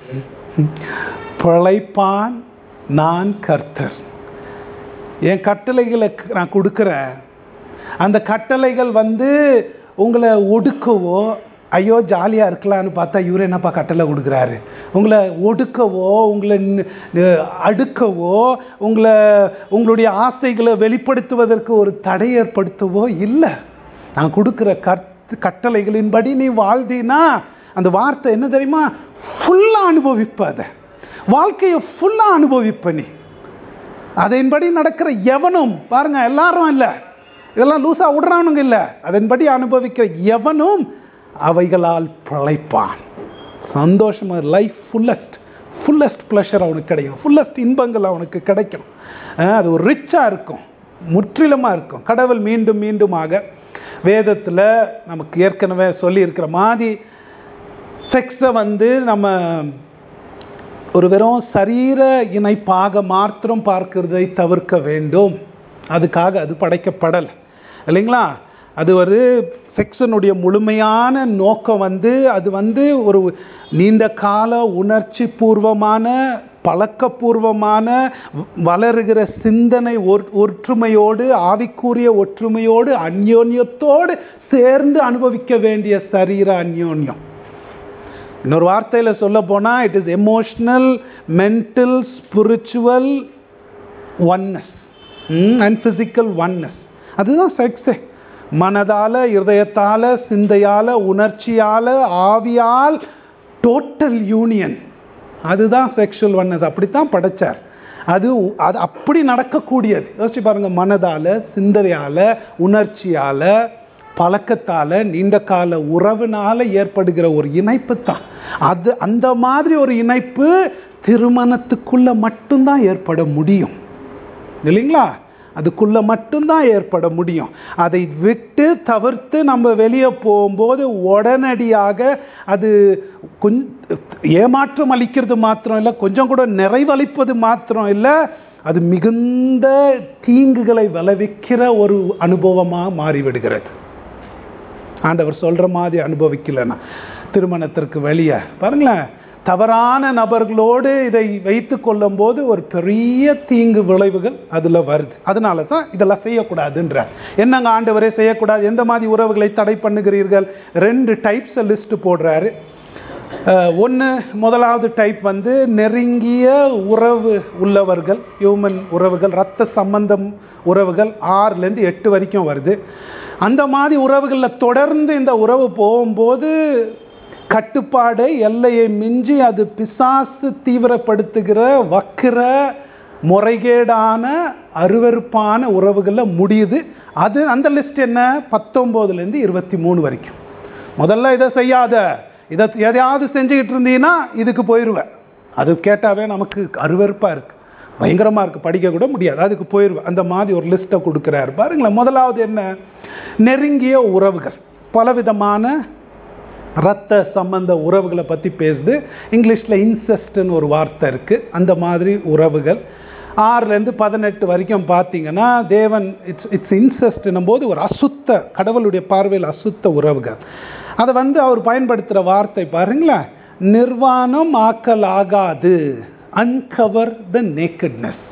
பிழைப்பான் நான் கர்த்தர் என் கட்டளைகளை நான் கொடுக்குறேன் அந்த கட்டளைகள் வந்து உங்களை ஒடுக்கவோ ஐயோ ஜாலியாக இருக்கலான்னு பார்த்தா இவர் என்னப்பா கட்டளை கொடுக்குறாரு உங்களை ஒடுக்கவோ உங்களை ந- ந- அடுக்கவோ உங்களை உங்களுடைய ஆசைகளை வெளிப்படுத்துவதற்கு ஒரு தடை ஏற்படுத்தவோ இல்லை நான் கொடுக்குற கர்த்து கட்டளைகளின்படி நீ வாழ்ந்தீன்னா அந்த வார்த்தை என்ன தெரியுமா ஃபுல்லாக அனுபவிப்ப அதை வாழ்க்கையை ஃபுல்லாக அனுபவிப்ப நீ அதன்படி நடக்கிற எவனும் பாருங்க எல்லாரும் இல்லை இதெல்லாம் லூசா விடுறானுங்க இல்லை அதன்படி அனுபவிக்கிற எவனும் அவைகளால் பிழைப்பான் சந்தோஷமா லைஃப் ஃபுல்லஸ்ட் ஃபுல்லஸ்ட் ப்ளஷர் அவனுக்கு கிடைக்கும் ஃபுல்லஸ்ட் இன்பங்கள் அவனுக்கு கிடைக்கும் அஹ் அது ஒரு ரிச்சாக இருக்கும் முற்றிலுமாக இருக்கும் கடவுள் மீண்டும் மீண்டுமாக வேதத்தில் நமக்கு ஏற்கனவே சொல்லியிருக்கிற மாதிரி செக்ஸை வந்து நம்ம ஒரு வெறும் சரீர இணைப்பாக மாத்திரம் பார்க்கிறதை தவிர்க்க வேண்டும் அதுக்காக அது படைக்கப்படலை இல்லைங்களா அது ஒரு செக்ஸனுடைய முழுமையான நோக்கம் வந்து அது வந்து ஒரு நீண்ட கால உணர்ச்சி பூர்வமான பழக்கபூர்வமான வ- வளருகிற சிந்தனை ஒற்- ஒற்றுமையோடு ஆவிக்குரிய ஒற்றுமையோடு அந்யோன்யத்தோடு சேர்ந்து அனுபவிக்க வேண்டிய சரீர அந்யோன்யம் இன்னொரு வார்த்தையில் சொல்ல போனால் it is emotional mental spiritual oneness and physical oneness அதுதான் செக்ஸே மனதால் இருதயத்தால் சிந்தையால் உணர்ச்சியால் ஆவியால் டோட்டல் யூனியன் அதுதான் செக்ஷுவல் ஒன்னஸ் அப்படித்தான் படைச்சார் அது அது அப்படி நடக்கக்கூடியது யோசிச்சு பாருங்க மனதால் சிந்தையால் உணர்ச்சியால் பழக்கத்தால் நீண்ட கால உறவினால ஏற்படுகிற ஒரு இணைப்பு தான் அது அந்த மாதிரி ஒரு இணைப்பு திருமணத்துக்குள்ள மட்டும்தான் ஏற்பட முடியும் இல்லைங்களா அதுக்குள்ள மட்டும்தான் ஏற்பட முடியும் அதை விட்டு தவிர்த்து நம்ம வெளியே போகும்போது உடனடியாக அது கொஞ்ச ஏமாற்றம் அளிக்கிறது மாத்திரம் இல்லை கொஞ்சம் கூட நிறைவளிப்பது மாத்திரம் இல்லை அது மிகுந்த தீங்குகளை விளைவிக்கிற ஒரு அனுபவமாக மாறிவிடுகிறது ஆண்டவர் சொல்கிற மாதிரி அனுபவிக்கலைன்னா திருமணத்திற்கு வெளியே பாருங்களேன் தவறான நபர்களோடு இதை வைத்து கொள்ளும்போது ஒரு பெரிய தீங்கு விளைவுகள் அதில் வருது அதனால தான் இதெல்லாம் செய்யக்கூடாதுன்றார் என்னங்க ஆண்டவரே செய்யக்கூடாது எந்த மாதிரி உறவுகளை தடை பண்ணுகிறீர்கள் ரெண்டு டைப்ஸை லிஸ்ட் போடுறாரு ஒன்று முதலாவது டைப் வந்து நெருங்கிய உறவு உள்ளவர்கள் ஹியூமன் உறவுகள் ரத்த சம்பந்தம் உறவுகள் ஆறுலேருந்து எட்டு வரைக்கும் வருது அந்த மாதிரி உறவுகளில் தொடர்ந்து இந்த உறவு போகும்போது கட்டுப்பாடு எல்லையை மிஞ்சி அது பிசாசு தீவிரப்படுத்துகிற வக்கிர முறைகேடான அருவருப்பான உறவுகளில் முடியுது அது அந்த லிஸ்ட் என்ன பத்தொம்போதுலேருந்து இருபத்தி மூணு வரைக்கும் முதல்ல இதை செய்யாத இதை எதையாவது செஞ்சுக்கிட்டு இருந்தீங்கன்னா இதுக்கு போயிடுவேன் அது கேட்டாவே நமக்கு அருவருப்பாக இருக்குது பயங்கரமாக இருக்குது படிக்க கூட முடியாது அதுக்கு போயிடுவேன் அந்த மாதிரி ஒரு லிஸ்ட்டை கொடுக்குறாரு பாருங்களேன் முதலாவது என்ன நெருங்கிய உறவுகள் பலவிதமான ரத்த சம்பந்த உறவுகளை பற்றி பேசுது இங்கிலீஷில் இன்செஸ்ட்னு ஒரு வார்த்தை இருக்குது அந்த மாதிரி உறவுகள் ஆறுலேருந்து பதினெட்டு வரைக்கும் பார்த்தீங்கன்னா தேவன் இட்ஸ் இட்ஸ் இன்செஸ்ட்னும் போது ஒரு அசுத்த கடவுளுடைய பார்வையில் அசுத்த உறவுகள் அதை வந்து அவர் பயன்படுத்துகிற வார்த்தை பாருங்களேன் நிர்வாணம் ஆக்கல் ஆகாது அன்கவர் த நேக்கட்னஸ்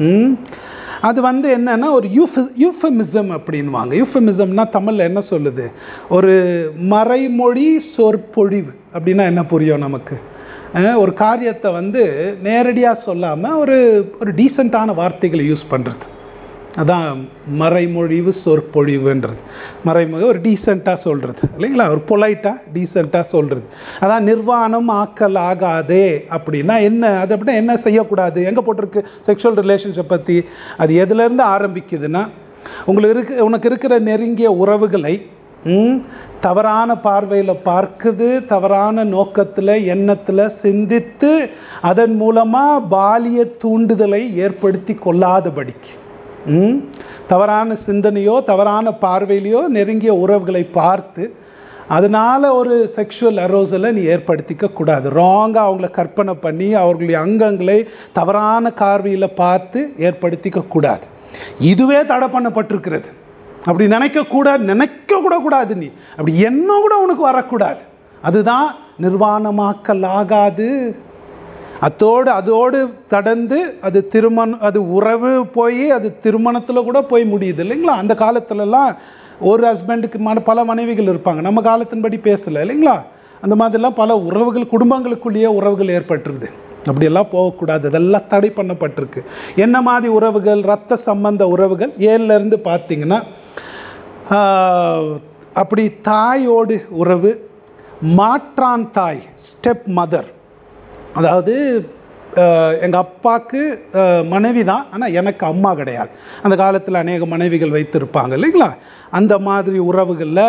அது வந்து என்னன்னா ஒரு யூஃப யூஃபமிசம் அப்படின்வாங்க யூஃபமிசம்னா தமிழில் என்ன சொல்லுது ஒரு மறைமொழி சொற்பொழிவு அப்படின்னா என்ன புரியும் நமக்கு அஹ், ஒரு காரியத்தை வந்து நேரடியாக சொல்லாமல் ஒரு ஒரு டீசெண்டான வார்த்தைகளை யூஸ் பண்ணுறது அதான் மறைமொழிவு சொற்பொழிவுன்றது மறைமுக ஒரு டீசெண்டாக சொல்கிறது இல்லைங்களா ஒரு பொலைட்டாக டீசெண்டாக சொல்கிறது அதான் நிர்வாணம் ஆக்கல் ஆகாதே அப்படின்னா என்ன அது அப்படின்னா என்ன செய்யக்கூடாது எங்கே போட்டிருக்கு செக்ஷுவல் ரிலேஷன்ஷிப் பற்றி அது எதுலேருந்து ஆரம்பிக்குதுன்னா உங்களுக்கு இருக்கு உனக்கு இருக்கிற நெருங்கிய உறவுகளை ம், தவறான பார்வையில் பார்க்குது தவறான நோக்கத்தில் எண்ணத்தில் சிந்தித்து அதன் மூலமாக பாலிய தூண்டுதலை ஏற்படுத்தி கொள்ளாதபடிக்கு ம், தவறான சிந்தனையோ தவறான பார்வையிலையோ நெருங்கிய உறவுகளை பார்த்து அதனால ஒரு செக்ஷுவல் அரோசலை நீ ஏற்படுத்திக்க கூடாது ராங்காக அவங்கள கற்பனை பண்ணி அவர்களுடைய அங்கங்களை தவறான பார்வையில் பார்த்து ஏற்படுத்திக்க கூடாது இதுவே தடை பண்ணப்பட்டிருக்கிறது அப்படி நினைக்க கூடாது நினைக்க கூட கூடாது நீ அப்படி எண்ணம் கூட உனக்கு வரக்கூடாது அதுதான் நிர்வாணமாக்கல் ஆகாது அத்தோடு அதோடு கடந்து அது திருமணம் அது உறவு போய் அது திருமணத்தில் கூட போய் முடியுது இல்லைங்களா அந்த காலத்துலலாம் ஒரு ஹஸ்பண்டுக்கு மன பல மனைவிகள் இருப்பாங்க நம்ம காலத்தின்படி பேசலை இல்லைங்களா அந்த மாதிரிலாம் பல உறவுகள் குடும்பங்களுக்குள்ளேயே உறவுகள் ஏற்பட்டிருக்குது அப்படியெல்லாம் போகக்கூடாது அதெல்லாம் தடை பண்ணப்பட்டிருக்கு என்ன மாதிரி உறவுகள் ரத்த சம்பந்த உறவுகள் ஏழுல இருந்து பார்த்தீங்கன்னா ஆஹ், அப்படி தாயோடு உறவு மாற்றான் தாய் ஸ்டெப் மதர் அதாவது எங்கள் அப்பாவுக்கு மனைவி தான் ஆனால் எனக்கு அம்மா கிடையாது அந்த காலத்தில் அநேக மனைவிகள் வைத்திருப்பாங்க இல்லைங்களா அந்த மாதிரி உறவுகளில்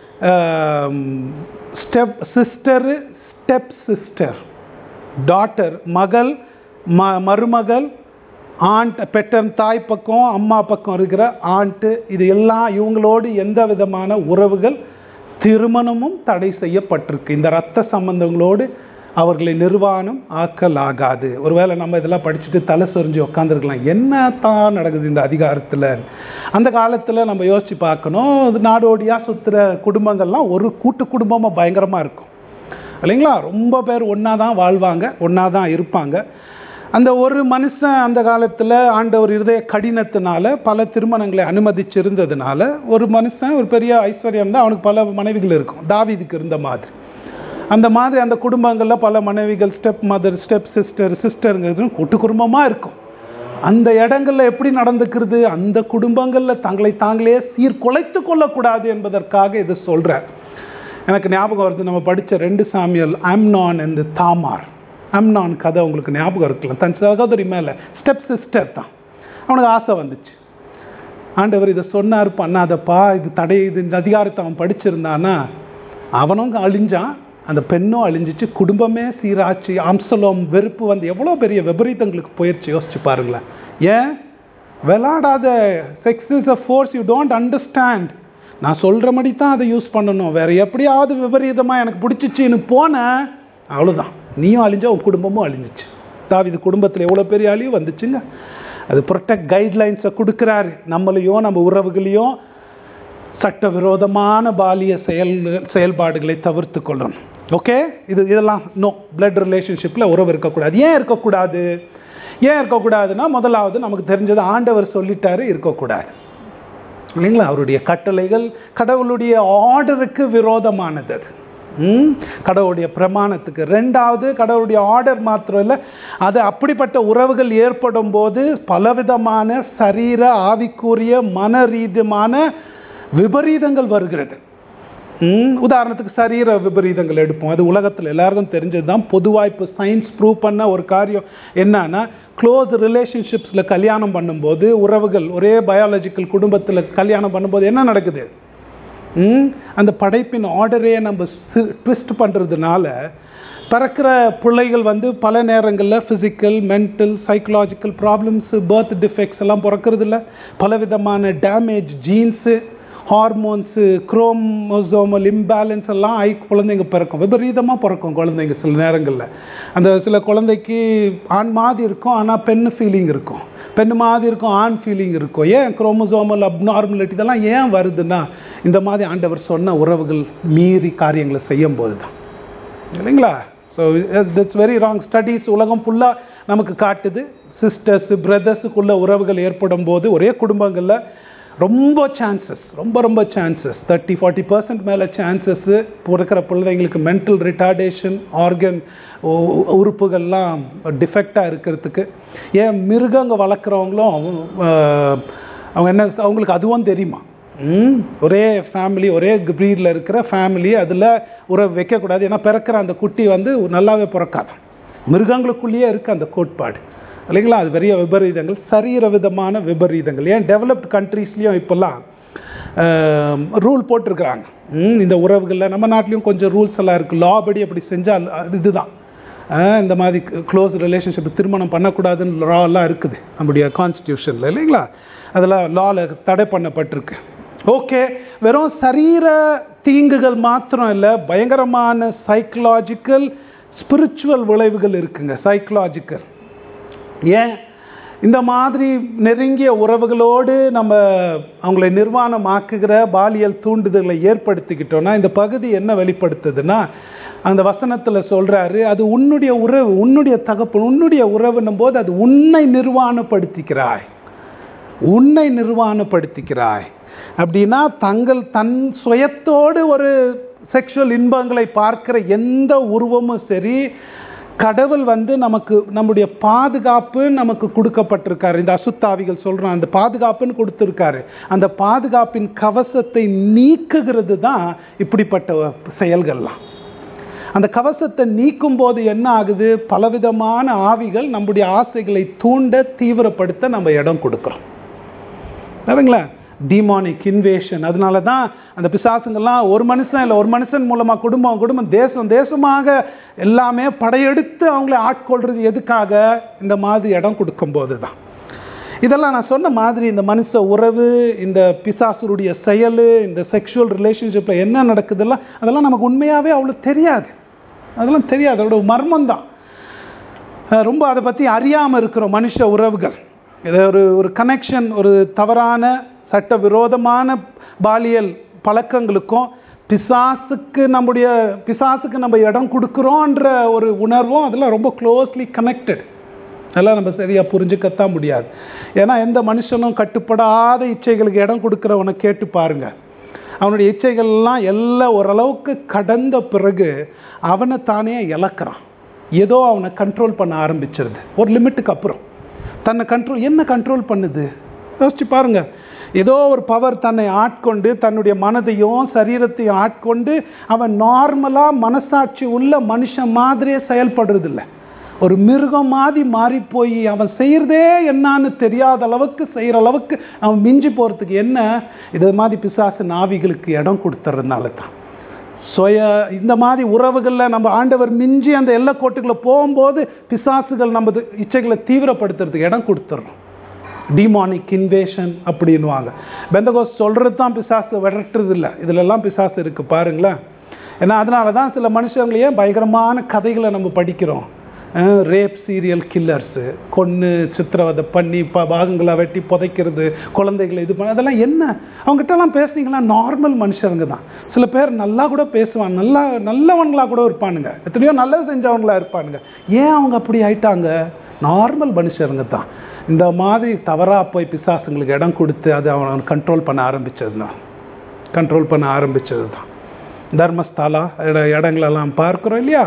step sister step sister daughter மகள் ம மருமகள் ஆண்ட் பெட்டன் தாய் பக்கம் அம்மா பக்கம் இருக்கிற ஆண்ட்டு இது எல்லாம் இவங்களோடு எந்த விதமான உறவுகள் திருமணமும் தடை செய்யப்பட்டிருக்கு இந்த ரத்த சம்பந்தங்களோடு அவர்களை நிர்வாணம் ஆக்கல் ஆகாது ஒருவேளை நம்ம இதெல்லாம் படிச்சுட்டு தலை சொரிஞ்சு உட்காந்துருக்கலாம் என்ன தான் நடக்குது இந்த அதிகாரத்தில் அந்த காலத்தில் நம்ம யோசித்து பார்க்கணும் இது நாடோடியாக சுற்றுற குடும்பங்கள்லாம் ஒரு கூட்டு குடும்பமாக பயங்கரமாக இருக்கும் இல்லைங்களா ரொம்ப பேர் ஒன்றா தான் வாழ்வாங்க ஒன்றா தான் இருப்பாங்க அந்த ஒரு மனுஷன் அந்த காலத்தில் ஆண்டவர் இருதய கடினத்தினால பல திருமணங்களை அனுமதிச்சிருந்ததுனால ஒரு மனுஷன் ஒரு பெரிய ஐஸ்வர்யம் தான் அவனுக்கு பல மனைவிகள் இருக்கும் தாவீதுக்கு இருந்த மாதிரி அந்த மாதிரி அந்த குடும்பங்களில் பல மனைவிகள் ஸ்டெப் மதர் ஸ்டெப் சிஸ்டர் சிஸ்டருங்கிறது கூட்டு குடும்பமாக இருக்கும் அந்த இடங்கள்ல எப்படி நடந்துக்கிறது அந்த குடும்பங்களில் தங்களை தாங்களே சீர்குலைத்து கொள்ளக்கூடாது என்பதற்காக இது சொல்கிறார் எனக்கு ஞாபகம் வருது நம்ம படித்த ரெண்டு சாமியல் அம்னான் அண்ட் தாமார் அம்னான் கதை உங்களுக்கு ஞாபகம் இருக்கலாம் தன் சகோதரி மேலே ஸ்டெப் சிஸ்டர் தான் அவனுக்கு ஆசை வந்துச்சு ஆண்டவர் இதை சொன்னார் பண்ணாதப்பா இது தடை இது இந்த அதிகாரத்தை அவன் படிச்சிருந்தானா அவனும் அழிஞ்சான் அந்த பெண்ணும் அழிஞ்சிச்சு குடும்பமே சீராச்சு அம்சலோம் வெறுப்பு வந்து எவ்வளோ பெரிய விபரீதங்களுக்கு போயிடுச்சு யோசிச்சு பாருங்களேன் ஏன் விளாடாத sex is a force you don't understand நான் சொல்கிற மாதிரி தான் அதை யூஸ் பண்ணணும் வேற எப்படியாவது விபரீதமாக எனக்கு பிடிச்சிச்சின்னு போனேன் அவ்வளோதான் நீயும் அழிஞ்ச உன் குடும்பமும் அழிஞ்சிச்சு தாவிது குடும்பத்தில் எவ்வளோ பெரிய அழிவு வந்துச்சுங்க அது ப்ரொடெக்ட் கைட்லைன்ஸை கொடுக்குறாரு நம்மளையும் நம்ம உறவுகளையும் சட்டவிரோதமான பாலிய செயல் செயல்பாடுகளை தவிர்த்து கொள்ளணும் ஓகே இது இதெல்லாம் நோ பிளட் ரிலேஷன்ஷிப்பில் உறவு இருக்கக்கூடாது ஏன் இருக்கக்கூடாது ஏன் இருக்கக்கூடாதுன்னா முதலாவது நமக்கு தெரிஞ்சது ஆண்டவர் சொல்லிட்டாரு இருக்கக்கூடாது இல்லைங்களா அவருடைய கட்டளைகள் கடவுளுடைய ஆர்டருக்கு விரோதமானது அது ம்? கடவுளுடைய பிரமாணத்துக்கு ரெண்டாவது கடவுளுடைய ஆர்டர் மாத்திரம் இல்லை அது அப்படிப்பட்ட உறவுகள் ஏற்படும் போது பலவிதமான சரீர ஆவிக்குரிய மன ரீதியான விபரீதங்கள் வருகிறது ம், உதாரணத்துக்கு சரீர விபரீதங்கள் எடுப்போம் அது உலகத்தில் எல்லாருக்கும் தெரிஞ்சது தான் பொதுவாக இப்போ சயின்ஸ் ப்ரூவ் பண்ண ஒரு காரியம் என்னன்னா க்ளோஸ் ரிலேஷன்ஷிப்ஸில் கல்யாணம் பண்ணும்போது உறவுகள் ஒரே பயாலஜிக்கல் குடும்பத்தில் கல்யாணம் பண்ணும்போது என்ன நடக்குது ம், அந்த படைப்பின் ஆர்டரே நம்ம ட்விஸ்ட் பண்ணுறதுனால பிறக்கிற பிள்ளைகள் வந்து பல நேரங்களில் physical mental psychological problems birth defects எல்லாம் பிறக்கிறது பலவிதமான damage genes hormones chromosomal imbalance எல்லாம் ஆகி குழந்தைங்க பிறக்கும் விபரீதமாக பிறக்கும் குழந்தைங்க சில நேரங்களில் அந்த சில குழந்தைக்கு ஆண் மாதிரி இருக்கும் ஆனால் பெண் ஃபீலிங் இருக்கும் பெண் மாதிரி இருக்கும் ஆண் ஃபீலிங் இருக்கும் ஏன் குரோமோசோமல் அப்நார்மலிட்டி இதெல்லாம் ஏன் வருதுன்னா இந்த மாதிரி ஆண்டவர் சொன்ன உறவுகள் மீறி காரியங்களை செய்யும் போது தான் இல்லைங்களா so that's very wrong studies உலகம் ஃபுல்லாக நமக்கு காட்டுது சிஸ்டர்ஸ் பிரதர்ஸுக்குள்ள உறவுகள் ஏற்படும் போது ஒரே குடும்பங்களில் ரொம்ப சான்சஸ் ரொம்ப ரொம்ப சான்சஸ் தேர்ட்டி ஃபார்ட்டி பர்சன்ட் மேலே சான்சஸ்ஸு பிறக்கிற பிள்ளைங்களுக்கு மென்டல் ரிட்டார்டேஷன் ஆர்கன் உறுப்புகள்லாம் டிஃபெக்டாக இருக்கிறதுக்கு ஏன் மிருகங்க வளர்க்குறவங்களும் அஹ், அவங்க என்ன அவங்களுக்கு அதுவும் தெரியுமா ம், ஒரே ஃபேமிலி ஒரே ப்ரீடில் இருக்கிற ஃபேமிலி அதில் உறவு வைக்கக்கூடாது ஏன்னா பிறக்கிற அந்த குட்டி வந்து நல்லாவே பிறக்காது மிருகங்களுக்குள்ளேயே இருக்குது அந்த கோட்பாடு இல்லைங்களா அது பெரிய விபரீதங்கள் சரீர விதமான விபரீதங்கள் ஏன் டெவலப்ட் கண்ட்ரீஸ்லேயும் இப்போல்லாம் ரூல் போட்டிருக்கிறாங்க ம், இந்த உறவுகளில் நம்ம நாட்டிலையும் கொஞ்சம் ரூல்ஸ் எல்லாம் இருக்குது லா படி அப்படி செஞ்சால் அது இதுதான் அஹ், இந்த மாதிரி க்ளோஸ் ரிலேஷன்ஷிப் திருமணம் பண்ணக்கூடாதுன்னு law எல்லாம் இருக்குது நம்முடைய கான்ஸ்டியூஷனில் இல்லைங்களா அதெல்லாம் லாவில் தடை பண்ணப்பட்டிருக்கு ஓகே வெறும் சரீர தீங்குகள் மாத்திரம் இல்லை பயங்கரமான சைக்கலாஜிக்கல் ஸ்பிரிச்சுவல் விளைவுகள் இருக்குங்க சைக்கலாஜிக்கல் ஏன் இந்த மாதிரி நெருங்கிய உறவுகளோடு நம்ம அவங்களை நிர்வாணமாக்குகிற பாலியல் தூண்டுதலை ஏற்படுத்திக்கிட்டோம்னா இந்த பகுதி என்ன வெளிப்படுத்துதுன்னா அந்த வசனத்தில் சொல்கிறாரு அது உன்னுடைய உறவு உன்னுடைய தகப்பு உன்னுடைய உறவுன்னும் போது அது உன்னை நிர்வாணப்படுத்திக்கிறாய் உன்னை நிர்வாணப்படுத்திக்கிறாய் அப்படின்னா தங்கள் தன் சுயத்தோடு ஒரு செக்ஷுவல் இன்பங்களை பார்க்கிற எந்த உருவமும் சரி கடவுள் வந்து நமக்கு நம்முடைய பாதுகாப்பு நமக்கு கொடுக்கப்பட்டிருக்காரு இந்த அசுத்தாவிகள் சொல்கிறோம் அந்த பாதுகாப்புன்னு கொடுத்துருக்காரு அந்த பாதுகாப்பின் கவசத்தை நீக்குகிறது தான் இப்படிப்பட்ட செயல்கள்லாம் அந்த கவசத்தை நீக்கும் போது என்ன ஆகுது பலவிதமான ஆவிகள் நம்முடைய ஆசைகளை தூண்ட தீவிரப்படுத்த நம்ம இடம் கொடுக்குறோம் சரிங்களா டிமானிக் இன்வேஷன் அதனால தான் அந்த பிசாசுங்கள்லாம் ஒரு மனுஷன் இல்லை ஒரு மனுஷன் மூலமாக குடும்பம் குடும்பம் தேசம் தேசமாக எல்லாமே படையெடுத்து அவங்கள ஆட்கொள்றது எதுக்காக இந்த மாதிரி இடம் கொடுக்கும்போது தான் இதெல்லாம் நான் சொன்ன மாதிரி இந்த மனுஷ உறவு இந்த பிசாசுடைய செயல் இந்த செக்ஷுவல் ரிலேஷன்ஷிப்பில் என்ன நடக்குதெல்லாம் அதெல்லாம் நமக்கு உண்மையாகவே அவ்வளோ தெரியாது அதெல்லாம் தெரியாது அதோட மர்மம் தான் அஹ் ரொம்ப அதை பற்றி அறியாமல் இருக்கிறோம் மனுஷ உறவுகள் இது ஒரு ஒரு கனெக்ஷன் ஒரு தவறான சட்டவிரோதமான பாலியல் பழக்கங்களுக்கும் பிசாசுக்கு நம்முடைய பிசாசுக்கு நம்ம இடம் கொடுக்குறோன்ற ஒரு உணர்வும் அதெல்லாம் ரொம்ப க்ளோஸ்லி கனெக்டட் அதெல்லாம் நம்ம சரியாக புரிஞ்சுக்கத்தான் முடியாது ஏன்னா எந்த மனுஷனும் கட்டுப்படாத இச்சைகளுக்கு இடம் கொடுக்குறவனை கேட்டு பாருங்க அவனுடைய இச்சைகள்லாம் எல்லாம் ஓரளவுக்கு கடந்த பிறகு அவனை தானே இழக்கிறான் ஏதோ அவனை கண்ட்ரோல் பண்ண ஆரம்பிச்சிருது ஒரு லிமிட்டுக்கு அப்புறம் தன்னை கண்ட்ரோல் என்ன கண்ட்ரோல் பண்ணுது யோசிச்சு பாருங்க ஏதோ ஒரு பவர் தன்னை ஆட்கொண்டு தன்னுடைய மனதையும் சரீரத்தையும் ஆட்கொண்டு அவன் நார்மலாக மனசாட்சி உள்ள மனுஷன் மாதிரியே செயல்படுறது இல்லை ஒரு மிருகம் மாதிரி மாறி போய் அவன் செய்கிறதே என்னான்னு தெரியாத அளவுக்கு செய்கிற அளவுக்கு அவன் மிஞ்சி போகிறதுக்கு என்ன இது மாதிரி பிசாசு நாவிகளுக்கு இடம் கொடுத்துறதுனால தான் சுய இந்த மாதிரி உறவுகளில் நம்ம ஆண்டவர் மிஞ்சி அந்த எல்லைக்கோட்டுக்குள்ள போகும்போது பிசாசுகள் நம்ம இச்சைகளை தீவிரப்படுத்துறதுக்கு இடம் கொடுத்துட்றோம் டிமானிக் இன்வேஷன் அப்படின்வாங்க பெந்தகோஸ் சொல்கிறது தான் பிசாசு விரட்டுறது இல்லை இதிலெல்லாம் பிசாசு இருக்குது பாருங்களேன் ஏன்னா அதனால தான் சில மனுஷங்களையே பயங்கரமான கதைகளை நம்ம படிக்கிறோம் ரேப் சீரியல் கில்லர்ஸு கொன்று சித்திரவதை பண்ணி ப பாகங்களை வெட்டி புதைக்கிறது குழந்தைகளை இது பண்ண அதெல்லாம் என்ன அவங்ககிட்டலாம் பேசுனீங்கன்னா நார்மல் மனுஷருங்க தான் சில பேர் நல்லா கூட பேசுவாங்க நல்லா நல்லவங்களா கூட இருப்பானுங்க எத்தனையோ நல்லது செஞ்சவங்களா இருப்பானுங்க ஏன் அவங்க அப்படி ஆயிட்டாங்க நார்மல் மனுஷருங்க தான் இந்த மாதிரி தவறாக போய் பிசாசுங்களுக்கு இடம் கொடுத்து அதை அவனை கண்ட்ரோல் பண்ண ஆரம்பித்தது தான் கண்ட்ரோல் பண்ண ஆரம்பித்தது தான் தர்மஸ்தாலா இட இடங்களெல்லாம் பார்க்குறோம் இல்லையா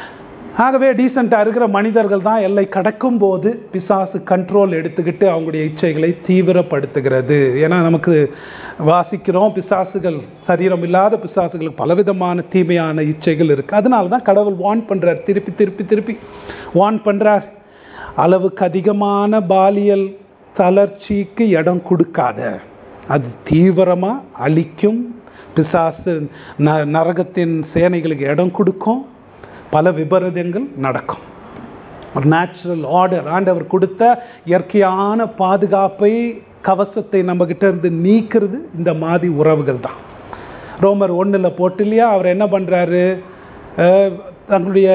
ஆகவே டீசெண்டாக இருக்கிற மனிதர்கள் தான் எல்லை கடக்கும் போது பிசாசு கண்ட்ரோல் எடுத்துக்கிட்டு அவங்களுடைய இச்சைகளை தீவிரப்படுத்துகிறது ஏன்னா நமக்கு வாசிக்கிறோம் பிசாசுகள் சரீரம் இல்லாத பிசாசுகளுக்கு பலவிதமான தீமையான இச்சைகள் இருக்குது அதனால தான் கடவுள் வான் பண்ணுறார் திருப்பி திருப்பி திருப்பி வான் பண்ணுறார் அளவுக்கு அதிகமான பாலியல் தளர்ச்சிக்கு இடம் கொடுக்காத அது தீவிரமாக அழிக்கும் பிசாசு ந நரகத்தின் சேனைகளுக்கு இடம் கொடுக்கும் பல விபரீதங்கள் நடக்கும் ஒரு நேச்சுரல் ஆர்டர் ஆண்டவர் கொடுத்த இயற்கையான பாதுகாப்பை கவசத்தை நம்மக்கிட்ட இருந்து நீக்கிறது இந்த மாதிரி உறவுகள் தான் ரோமர் ஒன்றில் போட்டு இல்லையா அவர் என்ன பண்ணுறாரு தங்களுடைய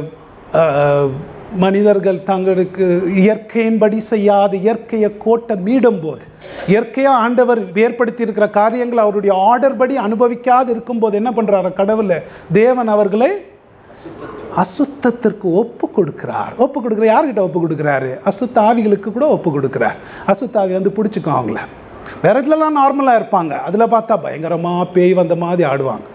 மனிதர்கள் தங்களுக்கு இயற்கையின்படி செய்யாத இயற்கையை கோட்டை மீடும் போது இயற்கையாக ஆண்டவர் ஏற்படுத்தி இருக்கிற காரியங்கள் அவருடைய ஆர்டர் படி அனுபவிக்காது இருக்கும்போது என்ன பண்ணுறாரு கடவுளை தேவன் அவர்களை அசுத்தத்திற்கு ஒப்பு கொடுக்கிறார் ஒப்பு கொடுக்குற யார்கிட்ட ஒப்பு கொடுக்குறாரு அசுத்த ஆவிகளுக்கு கூட ஒப்பு கொடுக்குறார் அசுத்த ஆவி வந்து பிடிச்சிக்கும் அவங்கள வேற இதுலலாம் நார்மலாக இருப்பாங்க அதில் பார்த்தா பயங்கரமாக பேய் வந்த மாதிரி ஆடுவாங்க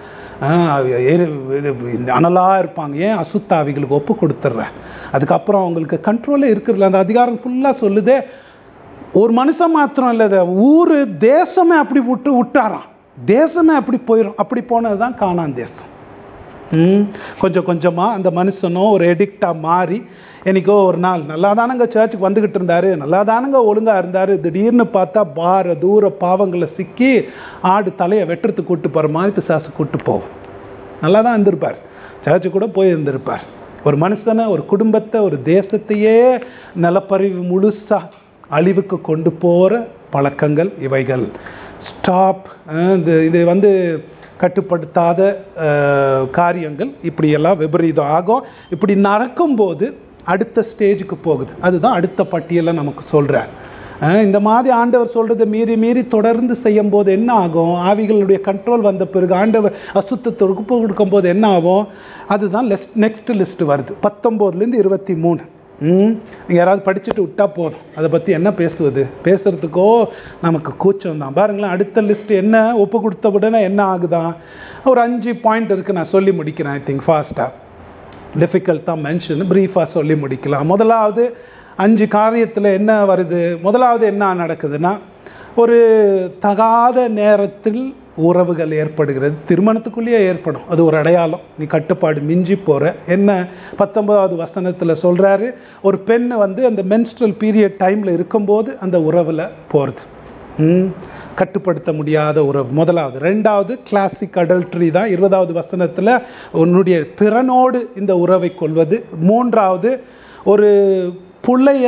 அனலாக இருப்பாங்க ஏன் அசுத்தாவிகளுக்கு ஒப்பு கொடுத்துட்றேன் அதுக்கப்புறம் அவங்களுக்கு கண்ட்ரோலே இருக்கிறதுல அந்த அதிகாரம் ஃபுல்லாக சொல்லுதே ஒரு மனுஷன் மாத்திரம் இல்லை இது ஊர் தேசமே அப்படி விட்டு விட்டாராம் தேசமே அப்படி போயிடும் அப்படி போனது தான் காணான் தேசம் ம், கொஞ்சம் கொஞ்சமாக அந்த மனுஷனும் ஒரு எடிக்டாக மாறி என்னைக்கோ ஒரு நாள் நல்லா தானங்க சர்ச்சுக்கு வந்துக்கிட்டு இருந்தாரு நல்லா தானங்க ஒழுங்காக இருந்தார் திடீர்னு பார்த்தா பார தூர பாவங்களை சிக்கி ஆடு தலையை வெட்டுறதுக்கு கூட்டு போகிற மாதிரி பிசாசு கூட்டு போகும் நல்லா தான் இருந்திருப்பார் சர்ச்சு கூட போய் இருந்திருப்பார் ஒரு மனுஷனை ஒரு குடும்பத்தை ஒரு தேசத்தையே நிலப்பறிவு முழுசா அழிவுக்கு கொண்டு போகிற பழக்கங்கள் இவைகள் ஸ்டாப் இது இது வந்து கட்டுப்படுத்தாத அஹ், காரியங்கள் இப்படியெல்லாம் விபரீதம் ஆகும் இப்படி நடக்கும்போது அடுத்த ஸ்டேஜுக்கு போகுது அதுதான் அடுத்த பட்டியலை நமக்கு சொல்கிறார் இந்த மாதிரி ஆண்டவர் சொல்றதை மீறி மீறி தொடர்ந்து செய்யும் போது என்ன ஆகும் ஆவிகளுடைய கண்ட்ரோல் வந்த பிறகு ஆண்டவர் அசுத்தத்தை ஒப்பு கொடுக்கும்போது என்ன ஆகும் அதுதான் லெஸ்ட் நெக்ஸ்ட் லிஸ்ட் வருது பத்தொம்போதுலேருந்து இருபத்தி மூணு ம் நீங்கள் யாராவது படிச்சுட்டு விட்டா போதும் அதை பற்றி என்ன பேசுவது பேசுறதுக்கோ நமக்கு கூச்சம் தான் பாருங்களேன் அடுத்த லிஸ்ட் என்ன ஒப்பு கொடுத்த உடனே என்ன ஆகுதான் ஒரு அஞ்சு பாயிண்ட் இருக்குது நான் சொல்லி முடிக்கிறேன் ஐ திங்க் ஃபாஸ்ட்டாக டிஃபிகல்ட்டாக மென்ஷன் ப்ரீஃபாக சொல்லி முடிக்கலாம் முதலாவது அஞ்சு காரியத்தில் என்ன வருது முதலாவது என்ன நடக்குதுன்னா ஒரு தகாத நேரத்தில் உறவுகள் ஏற்படுகிறது திருமணத்துக்குள்ளேயே ஏற்படும் அது ஒரு அடையாளம் நீ கட்டுப்பாடு மிஞ்சி போகிற என்ன பத்தொன்பதாவது வசனத்தில் சொல்கிறாரு ஒரு பெண் வந்து அந்த மென்ஸ்ட்ரல் பீரியட் டைமில் இருக்கும்போது அந்த உறவில் போகிறது ம், கட்டுப்படுத்த முடியாத உறவு முதலாவது ரெண்டாவது கிளாசிக் அடல்ட்ரி தான் இருபதாவது வசனத்தில் உன்னுடைய பிறனோடு இந்த உறவை கொள்வது மூன்றாவது ஒரு புள்ளைய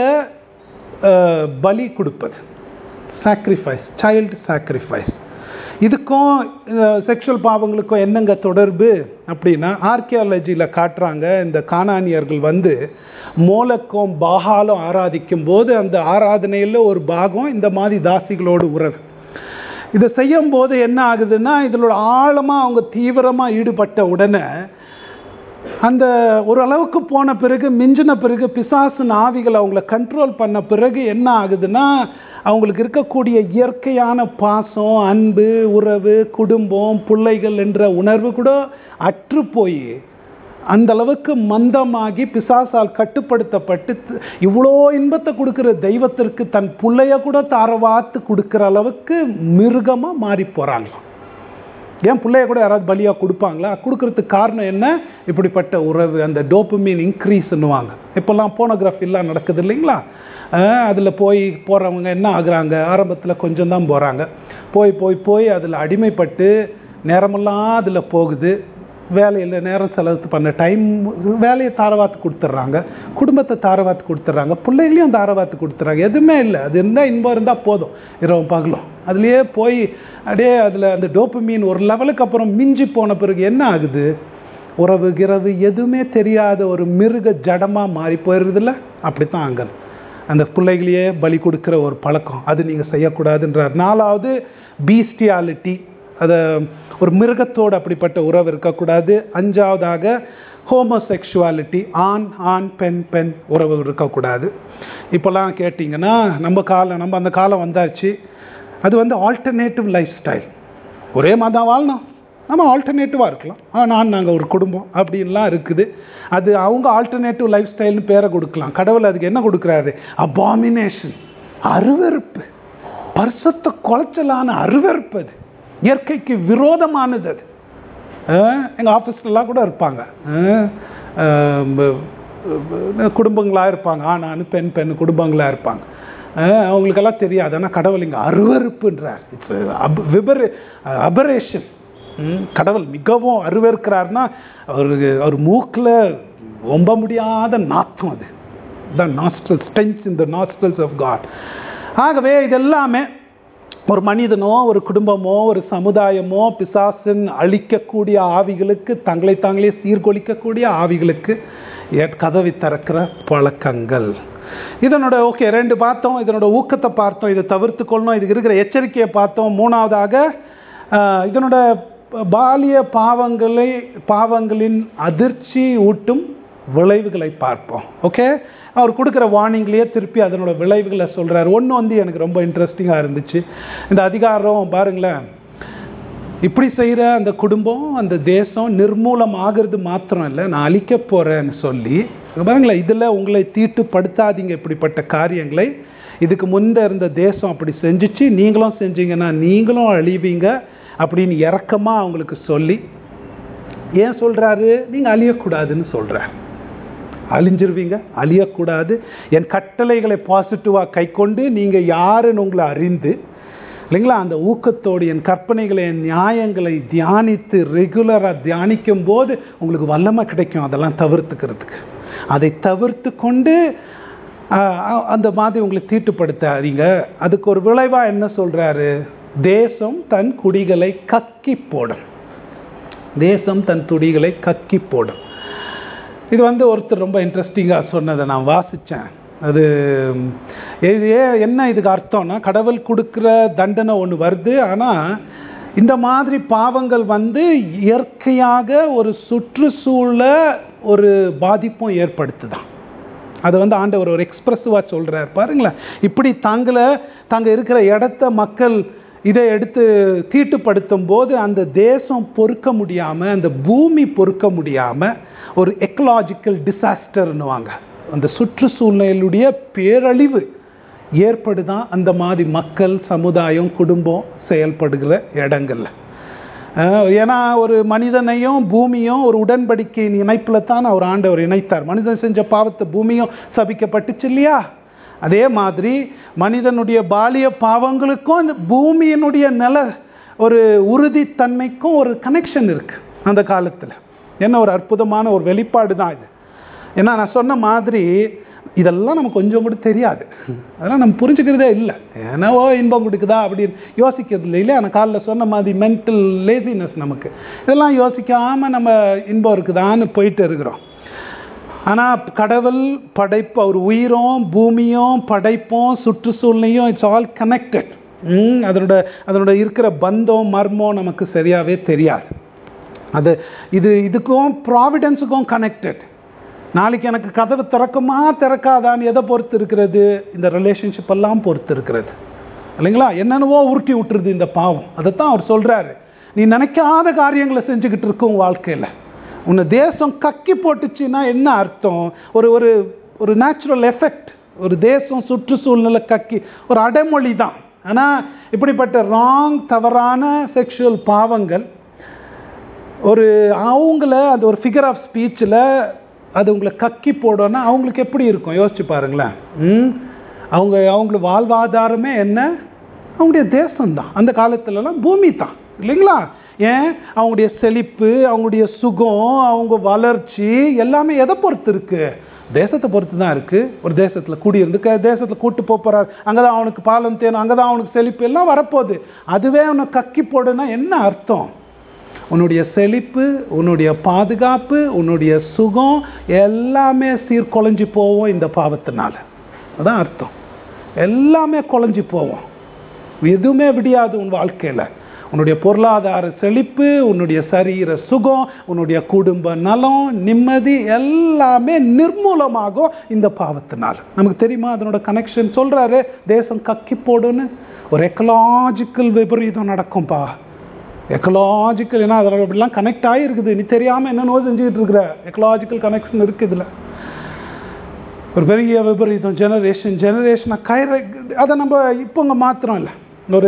அஹ், பலி கொடுப்பது சாக்ரிஃபைஸ் சைல்டு சாக்ரிஃபைஸ் இதுக்கும் செக்ஷுவல் பாவங்களுக்கும் என்னங்க தொடர்பு அப்படின்னா ஆர்கியாலஜியில் காட்டுறாங்க இந்த கானானியர்கள் வந்து மோலக்கும் பாகாலும் ஆராதிக்கும் போது அந்த ஆராதனையில் ஒரு பாகம் இந்த மாதிரி தாசிகளோடு உறவு இதை செய்யும் போது என்ன ஆகுதுன்னா இதிலோட ஆழமாக அவங்க தீவிரமாக ஈடுபட்ட உடனே அந்த ஓரளவுக்கு போன பிறகு மிஞ்சின பிறகு பிசாசின் ஆவிகள் அவங்கள கண்ட்ரோல் பண்ண பிறகு என்ன ஆகுதுன்னா அவங்களுக்கு இருக்கக்கூடிய இயற்கையான பாசம் அன்பு உறவு குடும்பம் பிள்ளைகள் என்ற உணர்வு கூட அற்று போய் அந்த அளவுக்கு மந்தமாகி பிசாசால் கட்டுப்படுத்தப்பட்டு த- இவ்வளோ இன்பத்தை கொடுக்குற தெய்வத்திற்கு தன் பிள்ளைய கூட தாரவாத்து கொடுக்குற அளவுக்கு மிருகமாக மாறி போகிறாங்களாம் ஏன் பிள்ளைய கூட யாராவது பலியாக கொடுப்பாங்களா கொடுக்கறதுக்கு காரணம் என்ன இப்படிப்பட்ட உறவு அந்த டோப்பமீன் இன்க்ரீஸ்ன்னுவாங்க இப்போல்லாம் போனோகிராஃபிலாம் நடக்குது இல்லைங்களா அதில் போய் போகிறவங்க என்ன ஆகுறாங்க ஆரம்பத்தில் கொஞ்சம் தான் போகிறாங்க போய் போய் போய் அதில் அடிமைப்பட்டு நேரமெல்லாம் அதில் போகுது வேலையில் நேரம் செலவு பண்ண டைம் வேலையை தாரவாத்து கொடுத்துட்றாங்க குடும்பத்தை தாரவாத்து கொடுத்துட்றாங்க பிள்ளைகளையும் தாரவாத்து கொடுத்துட்றாங்க எதுவுமே இல்லை அது இருந்தால் இன்பம் இருந்தால் போதும் இரவும் பகலும் அதுலேயே போய் அப்படியே அதில் அந்த டோப்பமீன் ஒரு லெவலுக்கு அப்புறம் மிஞ்சி போன பிறகு என்ன ஆகுது உறவு கிரவு எதுவுமே தெரியாத ஒரு மிருக ஜடமாக மாறி போயிடுறதில்ல அப்படித்தான் அங்கே அந்த பிள்ளைகளையே பலி கொடுக்குற ஒரு பழக்கம் அது நீங்கள் செய்யக்கூடாதுன்றார் நாலாவது பீஸ்டியாலிட்டி அதை ஒரு மிருகத்தோடு அப்படிப்பட்ட உறவு இருக்கக்கூடாது அஞ்சாவதாக ஹோமோசெக்ஷுவாலிட்டி ஆண் ஆண் பெண் பெண் உறவு இருக்கக்கூடாது இப்போல்லாம் கேட்டிங்கன்னா நம்ம காலம் நம்ம அந்த காலம் வந்தாச்சு அது வந்து ஆல்டர்னேட்டிவ் லைஃப் ஸ்டைல் ஒரே மாதிரி தான் வாழணும் நம்ம ஆல்டர்னேட்டிவாக இருக்கலாம் ஆ நான் நாங்கள் ஒரு குடும்பம் அப்படின்லாம் இருக்குது அது அவங்க ஆல்டர்னேட்டிவ் லைஃப் ஸ்டைல்னு பேரை கொடுக்கலாம் கடவுள் அதுக்கு என்ன கொடுக்குறாரு அபாமினேஷன் அருவருப்பு பரிசுத்த குலைச்சலான அருவருப்பு அது இயற்கைக்கு விரோதமானது அது எங்கள் ஆஃபீஸ்லலாம் கூட இருப்பாங்க குடும்பங்களாக இருப்பாங்க ஆண் ஆண் பெண் பெண் குடும்பங்களாக இருப்பாங்க அஹ் அவங்களுக்கெல்லாம் தெரியாது ஆனால் கடவுள் இங்கே அருவருப்புன்றார் இட்ஸ் விபர் அபரேஷன் கடவுள் மிகவும் அருவருக்கிறார்னா அவருக்கு அவர் மூக்கில் ரொம்ப முடியாத நாத்தம் அது the nostril stench in the nostrils of God ஆகவே இதெல்லாமே ஒரு மனிதனோ ஒரு குடும்பமோ ஒரு சமுதாயமோ பிசாசின் அழிக்கக்கூடிய ஆவிகளுக்கு தங்களை தாங்களே சீர்கொலிக்கக்கூடிய ஆவிகளுக்கு ஏ- கதவை திறக்கிற பழக்கங்கள் இதனோட ஓகே ரெண்டு பார்த்தோம் இதனோட ஊக்கத்தை பார்த்தோம் இதை தவிர்த்து கொள்ளணும் இதுக்கு இருக்கிற எச்சரிக்கையை பார்த்தோம் மூணாவதாக ஆஹ், இதனோட பாலிய பாவங்களை பாவங்களின் அதிர்ச்சி ஊட்டும் விளைவுகளை பார்ப்போம் ஓகே அவர் கொடுக்குற வார்னிங்லேயே திருப்பி அதனோட விளைவுகளை சொல்கிறார் ஒன்று வந்து எனக்கு ரொம்ப இன்ட்ரெஸ்டிங்காக இருந்துச்சு இந்த அதிகாரம் பாருங்களேன் இப்படி செய்கிற அந்த குடும்பம் அந்த தேசம் நிர்மூலம் ஆகிறது மாத்திரம் இல்லை நான் அழிக்க போகிறேன்னு சொல்லி இங்க பாருங்களேன் இதில் உங்களை தீட்டுப்படுத்தாதீங்க இப்படிப்பட்ட காரியங்களை இதுக்கு முந்த இருந்த தேசம் அப்படி செஞ்சுச்சு நீங்களும் செஞ்சீங்கன்னா நீங்களும் அழிவீங்க அப்படின்னு இறக்கமாக அவங்களுக்கு சொல்லி ஏன் சொல்கிறாரு நீங்கள் அழியக்கூடாதுன்னு சொல்கிறார் அழிஞ்சிருவீங்க அழியக்கூடாது என் கட்டளைகளை பாசிட்டிவாக கை கொண்டு நீங்கள் யாருன்னு உங்களை அறிந்து இல்லைங்களா அந்த ஊக்கத்தோடு என் கற்பனைகளை என் நியாயங்களை தியானித்து ரெகுலராக தியானிக்கும் போது உங்களுக்கு வல்லமை கிடைக்கும் அதெல்லாம் தவிர்த்துக்கிறதுக்கு அதை தவிர்த்து கொண்டு ஆஹ், அந்த மாதிரி உங்களை தீட்டுப்படுத்தாதீங்க அதுக்கு ஒரு விளைவாக என்ன சொல்கிறாரு தேசம் தன் குடிகளை கக்கி போடும் தேசம் தன் துடிகளை கக்கி போடும் இது வந்து ஒருத்தர் ரொம்ப இன்ட்ரெஸ்டிங்காக சொன்னதை நான் வாசித்தேன் அது ம், இது ஏன் என்ன இதுக்கு அர்த்தம்னா கடவுள் கொடுக்குற தண்டனை ஒன்று வருது ஆனால் இந்த மாதிரி பாவங்கள் வந்து இயற்கையாக ஒரு சுற்றுச்சூழல ஒரு பாதிப்பும் ஏற்படுத்துதான் அதை வந்து ஆண்டவர் ஒரு எக்ஸ்பிரசிவாக சொல்கிறார் பாருங்களேன் இப்படி தாங்களை தாங்க இருக்கிற இடத்த மக்கள் இதை எடுத்து தீட்டுப்படுத்தும் போது அந்த தேசம் பொறுக்க முடியாமல் அந்த பூமி பொறுக்க முடியாமல் ஒரு எக்கலாஜிக்கல் டிசாஸ்டர்னுவாங்க அந்த சுற்றுச்சூழலுடைய பேரழிவு ஏற்படுதான் அந்த மாதிரி மக்கள் சமுதாயம் குடும்பம் செயல்படுகிற இடங்கள்ல அஹ் ஏன்னா ஒரு மனிதனையும் பூமியும் ஒரு உடன்படிக்கையின் இணைப்பில் தான் அவர் ஆண்டவர் இணைத்தார் மனிதன் செஞ்ச பாவத்தை பூமியும் சபிக்கப்பட்டுச்சு இல்லையா அதே மாதிரி மனிதனுடைய பாலிய பாவங்களுக்கும் இந்த பூமியினுடைய நில ஒரு உறுதித்தன்மைக்கும் ஒரு கனெக்ஷன் இருக்கு அந்த காலத்தில் என்ன ஒரு அற்புதமான ஒரு வெளிப்பாடு தான் இது ஏன்னா நான் சொன்ன மாதிரி இதெல்லாம் நமக்கு கொஞ்சம் கூட தெரியாது அதெல்லாம் நம்ம புரிஞ்சுக்கிறதே இல்லை என்னவோ இன்பம் கொடுக்குதா அப்படின்னு யோசிக்கிறது இல்லை இல்லையா நான் காலைல சொன்ன மாதிரி மென்டல் லேசினஸ் நமக்கு இதெல்லாம் யோசிக்காமல் நம்ம இன்பம் இருக்குதான்னு போயிட்டு இருக்கிறோம் ஆனால் கடவுள் படைப்பு அவர் உயிரும் பூமியும் படைப்பும் சுற்றுச்சூழ்நிலையும் இட்ஸ் ஆல் கனெக்டட் அதனோட அதனோட இருக்கிற பந்தம் மர்மம் நமக்கு சரியாகவே தெரியாது அது இது இதுக்கும் ப்ராவிடன்ஸுக்கும் கனெக்டட் நாளைக்கு எனக்கு கதவு திறக்குமா திறக்காதான்னு எதை பொறுத்து இருக்கிறது இந்த ரிலேஷன்ஷிப் எல்லாம் பொறுத்து இருக்கிறது இல்லைங்களா என்னென்னவோ உருட்டி விட்டுருது இந்த பாவம் அதைத்தான் அவர் சொல்கிறாரு நீ நினைக்காத காரியங்களை செஞ்சுக்கிட்டு இருக்கும் வாழ்க்கையில் உன்னை தேசம் கக்கி போட்டுச்சுன்னா என்ன அர்த்தம் ஒரு ஒரு ஒரு நேச்சுரல் எஃபெக்ட் ஒரு தேசம் சுற்றுச்சூழ்நிலை கக்கி ஒரு அடைமொழி தான் ஆனால் இப்படிப்பட்ட ராங் தவறான செக்ஷுவல் பாவங்கள் ஒரு அவங்கள அது ஒரு ஃபிகர் ஆஃப் ஸ்பீச்சில் அது உங்களை கக்கி போடணும்னா அவங்களுக்கு எப்படி இருக்கும் யோசிச்சு பாருங்களேன் ம் அவங்க அவங்களுக்கு வாழ்வாதாரமே என்ன அவங்களுடைய தேசம்தான் அந்த காலத்துலலாம் பூமி தான் இல்லைங்களா ஏன் அவங்களுடைய செழிப்பு அவங்களுடைய சுகம் அவங்க வளர்ச்சி எல்லாமே எதை பொறுத்து இருக்கு தேசத்தை பொறுத்து தான் இருக்குது ஒரு தேசத்தில் குடியிருந்து க தேசத்தில் கூட்டு போகிறார் அங்கே தான் அவனுக்கு பாலம் தேனும் அங்கே தான் அவனுக்கு செழிப்பு எல்லாம் வரப்போகுது அதுவே அவனை கக்கி போடுனா என்ன அர்த்தம் உன்னுடைய செழிப்பு உன்னுடைய பாதுகாப்பு உன்னுடைய சுகம் எல்லாமே சீர்குலைஞ்சு போவோம் இந்த பாவத்தினால அதான் அர்த்தம் எல்லாமே குலைஞ்சு போவோம் எதுவுமே விடியாது உன் வாழ்க்கையில் உன்னுடைய பொருளாதார செழிப்பு உன்னுடைய சரீர சுகம் உன்னுடைய குடும்ப நலம் நிம்மதி எல்லாமே நிர்மூலமாகும் இந்த பாவத்தினால் நமக்கு தெரியுமா அதனோட கனெக்ஷன் சொல்கிறாரு தேசம் கக்கி போடுன்னு ஒரு எக்கலாஜிக்கல் விபரீதம் நடக்கும்பா எக்கலாஜிக்கல் ஏன்னா அதில் அப்படிலாம் கனெக்ட் ஆகிருக்குது நீ தெரியாமல் என்னென்னவோ செஞ்சுக்கிட்டு இருக்கிற எக்கலாஜிக்கல் கனெக்ஷன் இருக்குது இதில் ஒரு பெரிய விபரீதம் ஜெனரேஷன் ஜெனரேஷனாக கயிற அதை நம்ம இப்போங்க மாத்திரம் இல்லை ஒரு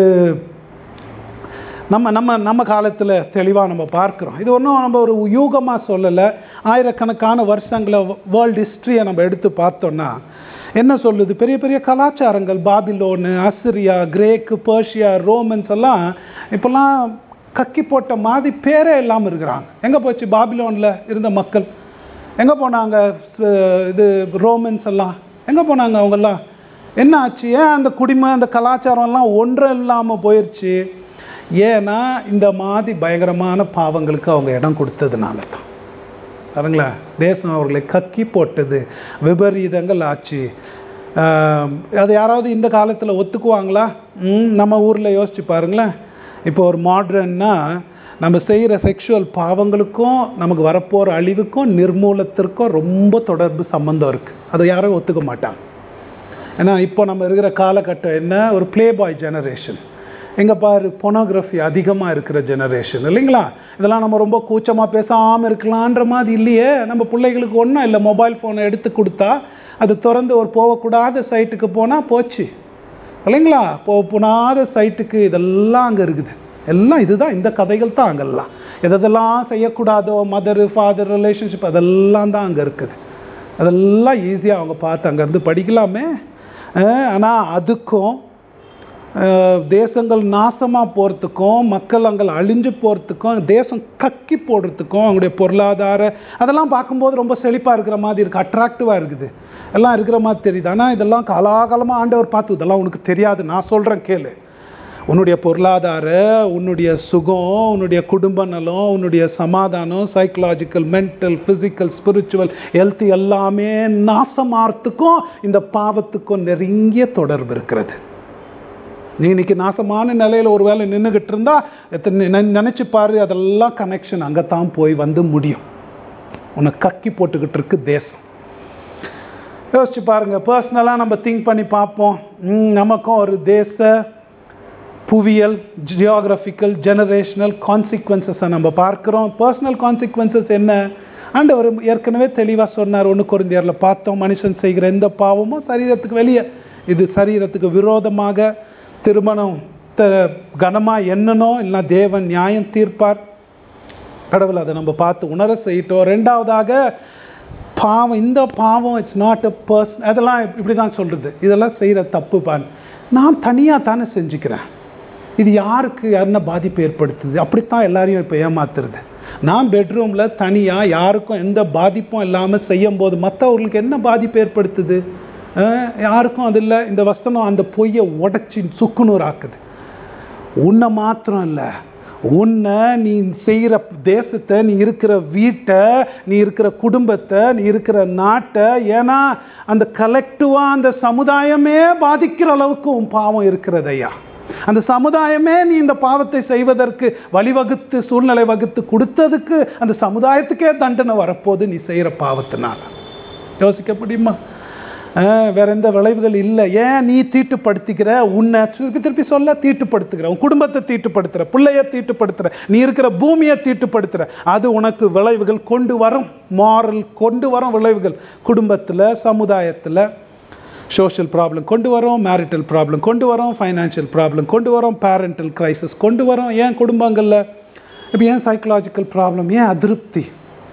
நம்ம நம்ம நம்ம காலத்தில் தெளிவாக நம்ம பார்க்குறோம் இது ஒன்றும் நம்ம ஒரு யூகமாக சொல்லலை ஆயிரக்கணக்கான வருஷங்களை வேர்ல்டு ஹிஸ்ட்ரியை நம்ம எடுத்து பார்த்தோன்னா என்ன சொல்லுது பெரிய பெரிய கலாச்சாரங்கள் பாபிலோனு அசிரியா கிரேக்கு பர்ஷியா ரோமன்ஸ் எல்லாம் இப்போல்லாம் கக்கி போட்ட மாதிரி பேரே இல்லாமல் இருக்கிறாங்க எங்கே போச்சு பாபிலோனில் இருந்த மக்கள் எங்கே போனாங்க இது ரோமன்ஸ் எல்லாம் எங்கே போனாங்க அவங்கெல்லாம் என்ன ஆச்சு ஏன் அந்த குடிமை அந்த கலாச்சாரம்லாம் ஒன்றும் இல்லாமல் போயிடுச்சு ஏன்னா இந்த மாதிரி பயங்கரமான பாவங்களுக்கு அவங்க இடம் கொடுத்ததுனால தான் பாருங்களேன் தேசம் அவர்களை கக்கி போட்டது விபரீதங்கள் ஆச்சு அது யாராவது இந்த காலத்தில் ஒத்துக்குவாங்களா ம் நம்ம ஊரில் யோசிச்சு பாருங்களேன் இப்போ ஒரு மாட்ரன்னா நம்ம செய்கிற செக்ஷுவல் பாவங்களுக்கும் நமக்கு வரப்போகிற அழிவுக்கும் நிர்மூலத்திற்கும் ரொம்ப தொடர்பு சம்பந்தம் இருக்குது அதை யாரும் ஒத்துக்க மாட்டாங்க ஏன்னா இப்போ நம்ம இருக்கிற காலகட்டம் என்ன ஒரு ப்ளே பாய் ஜெனரேஷன் எங்கே பாரு பொனோகிராஃபி அதிகமாக இருக்கிற ஜெனரேஷன் இல்லைங்களா இதெல்லாம் நம்ம ரொம்ப கூச்சமாக பேசாமல் இருக்கலான்ற மாதிரி இல்லையே நம்ம பிள்ளைகளுக்கு ஒன்றும் இல்லை மொபைல் ஃபோனை எடுத்து கொடுத்தா அது திறந்து ஒரு போகக்கூடாத சைட்டுக்கு போனால் போச்சு இல்லைங்களா போ புனாத சைட்டுக்கு இதெல்லாம் அங்கே இருக்குது எல்லாம் இதுதான் இந்த கதைகள் தான் அங்கெல்லாம் எதெல்லாம் செய்யக்கூடாதோ மதர் ஃபாதர் ரிலேஷன்ஷிப் அதெல்லாம் தான் அங்கே இருக்குது அதெல்லாம் ஈஸியாக அவங்க பார்த்து அங்கேருந்து படிக்கலாமே ஆனால் அதுக்கும் அஹ், தேசங்கள் நாசமாக போகிறதுக்கும் மக்கள் அங்கே அழிஞ்சு போகிறதுக்கும் தேசம் கக்கி போடுறதுக்கும் அவங்களுடைய பொருளாதார அதெல்லாம் பார்க்கும்போது ரொம்ப செழிப்பாக இருக்கிற மாதிரி இருக்குது அட்ராக்டிவாக இருக்குது எல்லாம் இருக்கிற மாதிரி தெரியுது ஆனால் இதெல்லாம் காலாகாலமாக ஆண்டவர் பார்த்து இதெல்லாம் உனக்கு தெரியாது நான் சொல்கிறேன் கேளு உன்னுடைய பொருளாதார உன்னுடைய சுகம் உன்னுடைய குடும்ப நலம் உன்னுடைய சமாதானம் psychological mental physical spiritual health எல்லாமே நாசமாகறதுக்கும் இந்த பாவத்துக்கும் நெருங்கிய தொடர்பு இருக்கிறது நீ இன்னைக்கு நாசமான நிலையில் ஒரு வேளை நின்றுக்கிட்டு இருந்தா எத்தனை நினை- நினைச்சு பாரு அதெல்லாம் கனெக்ஷன் அங்கே தான் போய் வந்து முடியும் உன்னை கக்கி போட்டுக்கிட்டு இருக்கு தேசம் யோசிச்சு பாருங்க பர்சனலாக நம்ம திங்க் பண்ணி பார்ப்போம் ம், நமக்கும் ஒரு தேச புவியியல் ஜியோகிராஃபிக்கல் ஜெனரேஷனல் கான்சிக்வன்சஸை நம்ம பார்க்குறோம் பர்சனல் கான்சிக்வன்சஸ் என்ன ஆண்டவர் ஏற்கனவே தெளிவாக சொன்னார் ஒன்று குறைந்தியரில் பார்த்தோம் மனுஷன் செய்கிற எந்த பாவமும் சரீரத்துக்கு வெளியே இது சரீரத்துக்கு விரோதமாக திருமணம் த கனமாக எண்ணணும் இல்லைன்னா தேவன் நியாயம் தீர்ப்பார் கடவுள் அதை நம்ம பார்த்து உணர செய்யிட்டோம் ரெண்டாவதாக பாவம் இந்த பாவம் இட்ஸ் நாட் அ பர்சன் அதெல்லாம் இப்படி தான் சொல்கிறது இதெல்லாம் செய்கிற தப்பு பான் நான் தனியாக தானே செஞ்சுக்கிறேன் இது யாருக்கு என்ன பாதிப்பு ஏற்படுத்துது அப்படித்தான் எல்லாரையும் இப்போ ஏமாத்துறது நான் பெட்ரூமில் தனியாக யாருக்கும் எந்த பாதிப்பும் இல்லாமல் செய்யும் போது மற்றவர்களுக்கு என்ன பாதிப்பு ஏற்படுத்துது அஹ் யாருக்கும் அது இல்லை இந்த வசனம் அந்த பொய்யை உடச்சி சுக்குநூறு ஆக்குது உன்னை மாத்திரம் இல்லை உன்னை நீ செய்கிற தேசத்தை நீ இருக்கிற வீட்டை நீ இருக்கிற குடும்பத்தை நீ இருக்கிற நாட்டை ஏன்னா அந்த கலெக்டிவாக அந்த சமுதாயமே பாதிக்கிற அளவுக்கு உன் பாவம் இருக்கிறது ஐயா அந்த சமுதாயமே நீ இந்த பாவத்தை செய்வதற்கு வழிவகுத்து சூழ்நிலை வகுத்து கொடுத்ததுக்கு அந்த சமுதாயத்துக்கே தண்டனை வரப்போகுது நீ செய்கிற பாவத்தினால யோசிக்க முடியுமா ஆஹ் வேற எந்த விளைவுகள் இல்லை ஏன் நீ தீட்டுப்படுத்திக்கிற உன்னை திருப்பி திருப்பி சொல்ல தீட்டுப்படுத்துகிற உன் குடும்பத்தை தீட்டுப்படுத்துற பிள்ளைய தீட்டுப்படுத்துற நீ இருக்கிற பூமியை தீட்டுப்படுத்துற அது உனக்கு விளைவுகள் கொண்டு வரும் மாரல் கொண்டு வரும் விளைவுகள் குடும்பத்தில் சமுதாயத்தில் சோஷியல் ப்ராப்ளம் கொண்டு வரோம் மேரிட்டல் ப்ராப்ளம் கொண்டு வரோம் ஃபைனான்ஷியல் ப்ராப்ளம் கொண்டு வரோம் பேரண்டல் கிரைசிஸ் கொண்டு வரோம் ஏன் குடும்பங்களில் இப்போ ஏன் சைக்கலாஜிக்கல் ப்ராப்ளம் ஏன் அதிருப்தி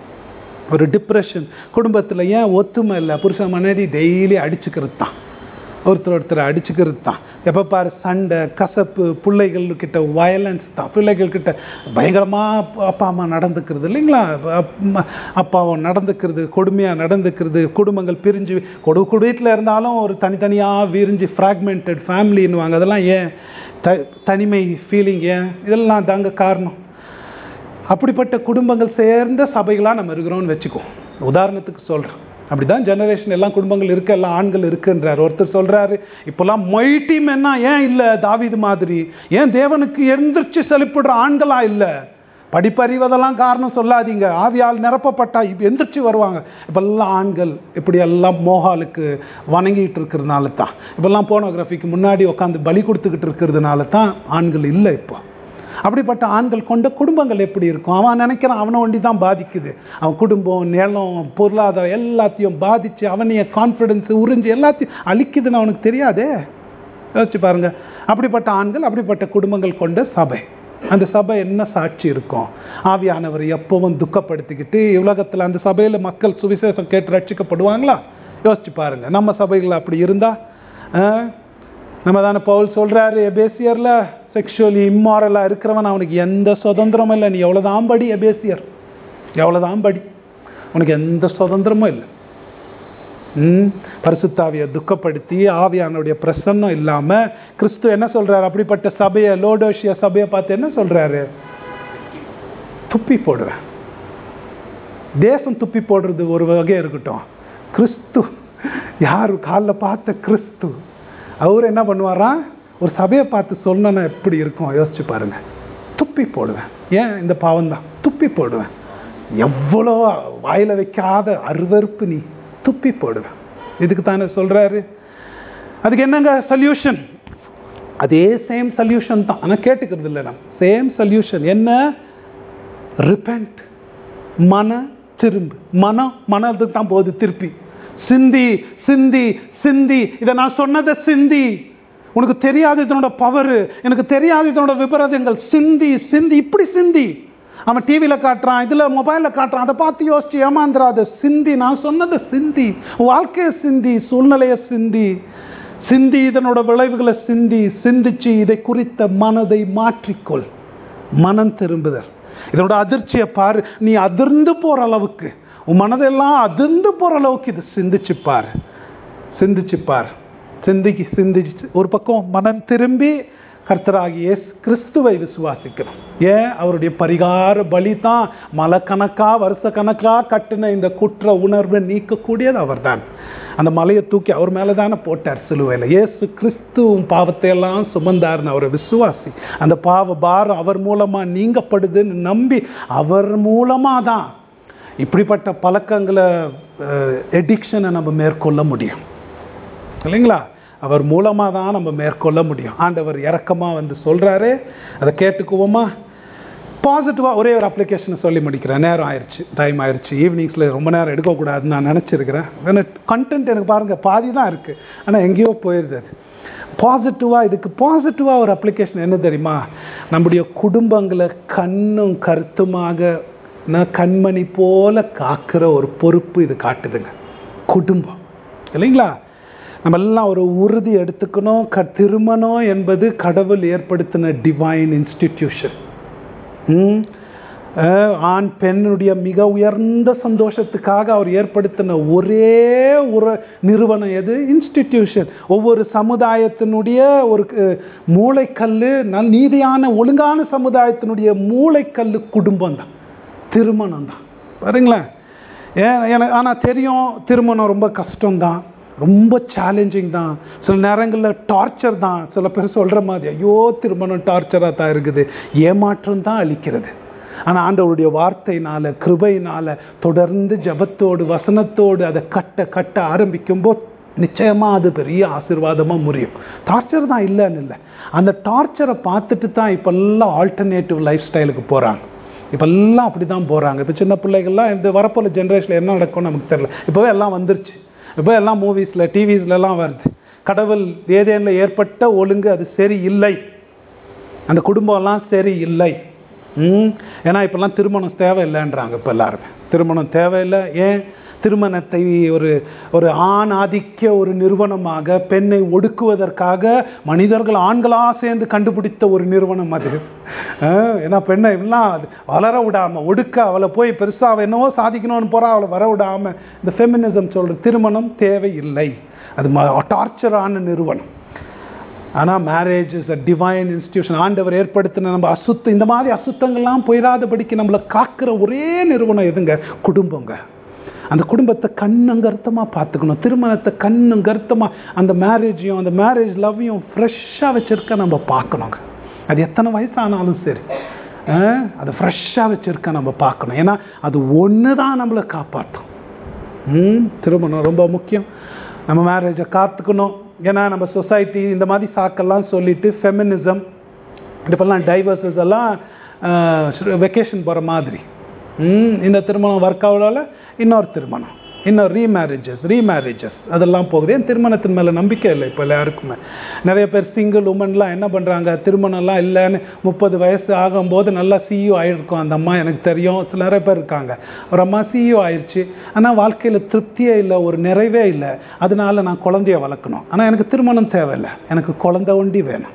ஒரு டிப்ரெஷன் குடும்பத்தில் ஏன் ஒத்துமை இல்லை புருஷன் மனைவி டெய்லி அடிச்சுக்கிறது தான் ஒருத்தர் ஒருத்தர் அடிச்சுக்கிறது தான் எப்போ பாரு சண்டை கசப்பு பிள்ளைகள்கிட்ட வயலன்ஸ் தான் பிள்ளைகள்கிட்ட பயங்கரமாக அப்பா அம்மா நடந்துக்கிறது இல்லைங்களா அப்~ அப்பாவும் நடந்துக்கிறது கொடுமையாக நடந்துக்கிறது குடும்பங்கள் பிரிஞ்சு கொடு கொடு வீட்டில் இருந்தாலும் ஒரு தனித்தனியாக விரிஞ்சு ஃப்ராக்மெண்டட் ஃபேமிலின்னுவாங்க அதெல்லாம் ஏன் த தனிமை ஃபீலிங் ஏன் இதெல்லாம் தாங்க காரணம் அப்படிப்பட்ட குடும்பங்கள் சேர்ந்த சபைகளாக நம்ம இருக்கிறோம்னு வச்சுக்கோ உதாரணத்துக்கு சொல்கிறேன் அப்படி தான் ஜெனரேஷன் எல்லாம் குடும்பங்கள் இருக்கு எல்லாம் ஆண்கள் இருக்குன்றார் ஒருத்தர் சொல்கிறாரு இப்போல்லாம் மொய்டி மென்னா ஏன் இல்லை தாவீது மாதிரி ஏன் தேவனுக்கு எந்திரிச்சு செழிப்படுற ஆண்களா இல்லை படிப்பறிவதெல்லாம் காரணம் சொல்லாதீங்க ஆவியால் நிரப்பப்பட்டா இப்போ எந்திரிச்சு வருவாங்க இப்போல்லாம் ஆண்கள் இப்படி எல்லாம் மோகாலுக்கு வணங்கிட்டு இருக்கிறதுனால தான் இப்போல்லாம் போனோகிராஃபிக்கு முன்னாடி உட்காந்து பலி கொடுத்துக்கிட்டு இருக்கிறதுனால தான் ஆண்கள் இல்லை இப்போ அப்படிப்பட்ட ஆண்கள் கொண்ட குடும்பங்கள் எப்படி இருக்கும் அவன் நினைக்கிறான் அவனை ஒண்டி தான் பாதிக்குது அவன் குடும்பம் நிலம் பொருளாதாரம் எல்லாத்தையும் பாதித்து அவனைய கான்ஃபிடென்ஸ் உறிஞ்சு எல்லாத்தையும் அழிக்குதுன்னு அவனுக்கு தெரியாதே யோசிச்சு பாருங்க அப்படிப்பட்ட ஆண்கள் அப்படிப்பட்ட குடும்பங்கள் கொண்ட சபை அந்த சபை என்ன சாட்சி இருக்கும் ஆவியானவர் எப்பவும் துக்கப்படுத்திக்கிட்டு உலகத்தில் அந்த சபையில் மக்கள் சுவிசேஷம் கேட்டு ரட்சிக்கப்படுவாங்களா யோசிச்சு பாருங்க நம்ம சபைகள் அப்படி இருந்தா ஆ? நம்ம தானே பவுல் சொல்கிறாரு எபேசியரில் செக்ஷுவலி இம்மாரலாக இருக்கிறவன் அவனுக்கு எந்த சுதந்திரமும் இல்லை நீ எவ்வளோதான் படி எபேசியர் எவ்வளோதான் படி உனக்கு எந்த சுதந்திரமும் இல்லை ம் பரிசுத்தாவியை துக்கப்படுத்தி ஆவியானுடைய பிரசன்னம் இல்லாமல் கிறிஸ்து என்ன சொல்கிறாரு அப்படிப்பட்ட சபையை லோடோஷியா சபையை பார்த்து என்ன சொல்கிறாரு துப்பி போடுவேன் தேசம் துப்பி போடுறது ஒரு வகை இருக்கட்டும் கிறிஸ்து யார் காலில் பார்த்த கிறிஸ்து அவர் என்ன பண்ணுவாராம் ஒரு சபையை பார்த்து சொன்னா எப்படி இருக்கும் யோசிச்சு பாருங்க துப்பி போடுவேன் ஏன் இந்த பாவம் தான் துப்பி போடுவேன் எவ்வளோ வாயில் வைக்காத அருவருப்பு நீ துப்பி போடுவேன் இதுக்கு தானே சொல்கிறாரு அதுக்கு என்னங்க சொல்யூஷன் அதே சேம் சொல்யூஷன் தான் ஆனால் கேட்டுக்கிறது இல்லை நம்ம சேம் சொல்யூஷன் என்ன ரிப்பெண்ட் மன திரும்பு மனம் மனதுக்கு தான் போகுது திருப்பி சிந்தி சிந்தி சிந்தி இதை நான் சொன்னதை சிந்தி உனக்கு தெரியாது இதனோட பவர் எனக்கு தெரியாது இதனோட விபரதங்கள் சிந்தி சிந்தி இப்படி சிந்தி அவன் டிவியில் காட்டுறான் இதில் மொபைலில் காட்டுறான் அதை பார்த்து யோசிச்சு ஏமாந்துடாத சிந்தி நான் சொன்னதை சிந்தி உன் வாழ்க்கையை சிந்தி சூழ்நிலையை சிந்தி சிந்தி இதனோட விளைவுகளை சிந்தி சிந்திச்சு இதை குறித்த மனதை மாற்றிக்கொள் மனம் திரும்புதல் இதனோட அதிர்ச்சியை பாரு நீ அதிர்ந்து போற அளவுக்கு உன் மனதெல்லாம் அதிர்ந்து போற அளவுக்கு இது சிந்திச்சு பாரு சிந்திச்சு பார் சிந்திக்கு சிந்திச்சு ஒரு பக்கம் மனம் திரும்பி கர்த்தராகிய இயேசு கிறிஸ்துவை விசுவாசிக்கணும் ஏன் அவருடைய பரிகார பலி தான் மலை கணக்கா வருஷ கணக்கா கட்டின இந்த குற்ற உணர்வை நீக்கக்கூடியது அவர்தான் அந்த மலையை தூக்கி அவர் மேலே தானே போட்டார் சிலுவையில் இயேசு கிறிஸ்துவும் பாவத்தை எல்லாம் சுமந்தார்னு அவரை விசுவாசி அந்த பாவ பாரம் அவர் மூலமாக நீங்கப்படுதுன்னு நம்பி அவர் மூலமாக தான் இப்படிப்பட்ட பழக்கங்களை எடிக்ஷனை நம்ம மேற்கொள்ள முடியும் இல்லைங்களா அவர் மூலமாக தான் நம்ம மேற்கொள்ள முடியும் ஆண்டவர் இறக்கமாக வந்து சொல்கிறாரு அதை கேட்டுக்குவோமா பாசிட்டிவாக ஒரே ஒரு அப்ளிகேஷனை சொல்லி முடிக்கிறேன் நேரம் ஆயிடுச்சு டைம் ஆயிடுச்சு ஈவினிங்ஸில் ரொம்ப நேரம் எடுக்கக்கூடாதுன்னு நான் நினச்சிருக்கிறேன் ஏன்னா கண்டென்ட் எனக்கு பாருங்கள் பாதி தான் இருக்குது ஆனால் எங்கேயோ போயிடுது அது பாசிட்டிவாக இதுக்கு பாசிட்டிவாக ஒரு அப்ளிகேஷன் என்ன தெரியுமா நம்முடைய குடும்பங்களை கண்ணும் கருத்துமாக நான் கண்மணி போல காக்கிற ஒரு பொறுப்பு இது காட்டுதுங்க குடும்பம் இல்லைங்களா நம்ம எல்லாம் ஒரு உறுதி எடுத்துக்கணும் க திருமணம் என்பது கடவுள் ஏற்படுத்தின டிவைன் இன்ஸ்டிடியூஷன் ஆண் பெண்ணுடைய மிக உயர்ந்த சந்தோஷத்துக்காக அவர் ஏற்படுத்தின ஒரே ஒரு நிறுவனம் எது இன்ஸ்டிடியூஷன் ஒவ்வொரு சமுதாயத்தினுடைய ஒரு மூளைக்கல் நல் நீதியான ஒழுங்கான சமுதாயத்தினுடைய மூளைக்கல் குடும்பம் தான் திருமணம் தான் பாருங்களேன் ஏன் எனக்கு ஆனால் தெரியும் திருமணம் ரொம்ப கஷ்டம்தான் ரொம்ப சேலஞ்சிங் தான் சில நேரங்களில் டார்ச்சர் தான் சில பேர் சொல்கிற மாதிரி ஐயோ திருமணம் டார்ச்சராக தான் இருக்குது ஏமாற்றம் தான் அளிக்கிறது ஆனால் ஆண்டவருடைய வார்த்தையினால் கிருபையினால் தொடர்ந்து ஜபத்தோடு வசனத்தோடு அதை கட்ட கட்ட ஆரம்பிக்கும்போது நிச்சயமாக அது பெரிய ஆசீர்வாதமாக முடியும் டார்ச்சர் தான் இல்லைன்னு இல்லை அந்த டார்ச்சரை பார்த்துட்டு தான் இப்போல்லாம் ஆல்டர்னேட்டிவ் லைஃப் ஸ்டைலுக்கு போகிறாங்க இப்போல்லாம் அப்படி தான் போகிறாங்க இப்போ சின்ன பிள்ளைகள்லாம் இந்த வரப்போகிற ஜென்ரேஷனில் என்ன நடக்கும்னு நமக்கு தெரியல இப்போவே எல்லாம் வந்துருச்சு இப்போ எல்லாம் மூவிஸில் டிவிஸ்லலாம் வருது கடவுள் ஏதேனில் ஏற்பட்ட ஒழுங்கு அது சரி இல்லை அந்த குடும்பம்லாம் சரி இல்லை ஏன்னா இப்போல்லாம் திருமணம் தேவையில்லைன்றாங்க இப்போ எல்லாருமே திருமணம் தேவையில்லை ஏன் திருமணத்தை ஒரு ஒரு ஆண் ஆதிக்க ஒரு நிறுவனமாக பெண்ணை ஒடுக்குவதற்காக மனிதர்கள் ஆண்களாக சேர்ந்து கண்டுபிடித்த ஒரு நிறுவனம் அது ஏன்னா பெண்ணை எல்லாம் வளர விடாமல் ஒடுக்க அவளை போய் பெருசாக அவள் என்னவோ சாதிக்கணும்னு போகிறா அவளை வர விடாமல் இந்த ஃபெமினிசம் சொல்கிற திருமணம் தேவையில்லை அது டார்ச்சரான நிறுவனம் ஆனால் marriage is a divine institution ஆண்டவர் ஏற்படுத்தின நம்ம அசுத்தம் இந்த மாதிரி அசுத்தங்கள்லாம் போயிடாதபடிக்கு நம்மளை காக்கிற ஒரே நிறுவனம் எதுங்க குடும்பங்க அந்த குடும்பத்தை கண்ணும் கருத்தமாக பார்த்துக்கணும் திருமணத்தை கண்ணும் கருத்தமாக அந்த மேரேஜையும் அந்த மேரேஜ் லவ்வையும் ஃப்ரெஷ்ஷாக வச்சுருக்க நம்ம பார்க்கணுங்க அது எத்தனை வயசானாலும் சரி அதை ஃப்ரெஷ்ஷாக வச்சுருக்க நம்ம பார்க்கணும் ஏன்னா அது ஒன்று தான் நம்மளை காப்பாற்றும் திருமணம் ரொம்ப முக்கியம் நம்ம மேரேஜை காத்துக்கணும் ஏன்னா நம்ம சொசைட்டி இந்த மாதிரி சாக்கெல்லாம் சொல்லிட்டு ஃபெமினிசம் இப்போல்லாம் டைவர்சஸ் எல்லாம் வெக்கேஷன் போகிற மாதிரி இந்த திருமணம் ஒர்க் ஆகலால இன்னொரு திருமணம் இன்னொரு ரீமேரேஜஸ் ரீமேரேஜஸ் அதெல்லாம் போகுது ஏன் திருமணத்தின் மேலே நம்பிக்கை இல்லை இப்போ யாருக்குமே நிறைய பேர் சிங்கிள் உமன்லாம் என்ன பண்ணுறாங்க திருமணம்லாம் இல்லைன்னு முப்பது வயசு ஆகும்போது நல்லா சிஇஓ ஆகிருக்கும் அந்த அம்மா எனக்கு தெரியும் சில நிறைய பேர் இருக்காங்க ஒரு அம்மா சிஇஓ ஆயிடுச்சு ஆனால் வாழ்க்கையில் திருப்தியே இல்லை ஒரு நிறைவே இல்லை அதனால நான் குழந்தைய வளர்க்கணும் ஆனால் எனக்கு திருமணம் தேவையில்லை எனக்கு குழந்தை ஒண்டி வேணும்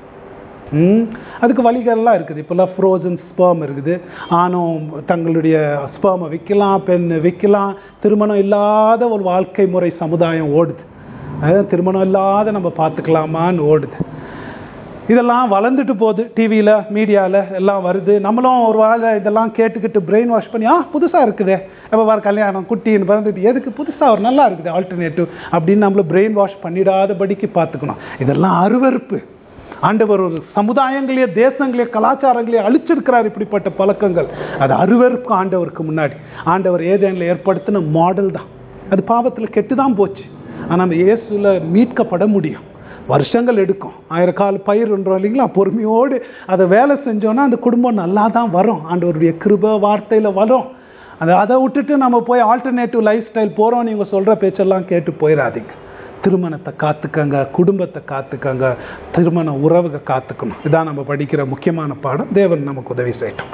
அதுக்கு வழிகள்லாம் இருக்குது இப்போல்லாம் ஃப்ரோசன் ஸ்பேம் இருக்குது ஆணும் தங்களுடைய ஸ்பேமை விற்கலாம் பெண் விற்கலாம் திருமணம் இல்லாத ஒரு வாழ்க்கை முறை சமுதாயம் ஓடுது அதாவது திருமணம் இல்லாத நம்ம பார்த்துக்கலாமான்னு ஓடுது இதெல்லாம் வளர்ந்துட்டு போகுது டிவியில் மீடியாவில் எல்லாம் வருது நம்மளும் ஒரு வேளை இதெல்லாம் கேட்டுக்கிட்டு பிரெயின் வாஷ் பண்ணி ஆ புதுசாக இருக்குதே இப்போ வர கல்யாணம் குட்டின்னு பிறந்துட்டு எதுக்கு புதுசாக ஒரு நல்லா இருக்குது ஆல்டர்னேட்டிவ் அப்படின்னு நம்மள பிரெயின் வாஷ் பண்ணிடாதபடிக்கு பார்த்துக்கணும் இதெல்லாம் அருவறுப்பு ஆண்டவர் ஒரு சமுதாயங்களையே தேசங்களையே கலாச்சாரங்களையே அழிச்சிருக்கிறார் இப்படிப்பட்ட பழக்கங்கள் அது அருவருக்கும் ஆண்டவருக்கு முன்னாடி ஆண்டவர் ஏதேனில் ஏற்படுத்தின மாடல் தான் அது பாவத்தில் கெட்டு தான் போச்சு ஆனால் அந்த இயேசுல மீட்கப்பட முடியும் வருஷங்கள் எடுக்கும் ஆயிரக்கால் பயிர்ன்றோம் இல்லைங்களா பொறுமையோடு அதை வேலை செஞ்சோன்னா அந்த குடும்பம் நல்லா தான் வரும் ஆண்டவருடைய கிருப வார்த்தையில் வரும் அதை அதை விட்டுட்டு நம்ம போய் ஆல்டர்னேட்டிவ் லைஃப் ஸ்டைல் போகிறோம் நீங்கள் சொல்கிற பேச்செல்லாம் கேட்டு போயிடாதீங்க திருமணத்தை காத்துக்கங்க குடும்பத்தை காத்துக்கங்க திருமண உறவுக காத்துக்கணும் இதான் நம்ம படிக்கிற முக்கியமான பாடம் தேவன் நமக்கு உதவி செய்யட்டும்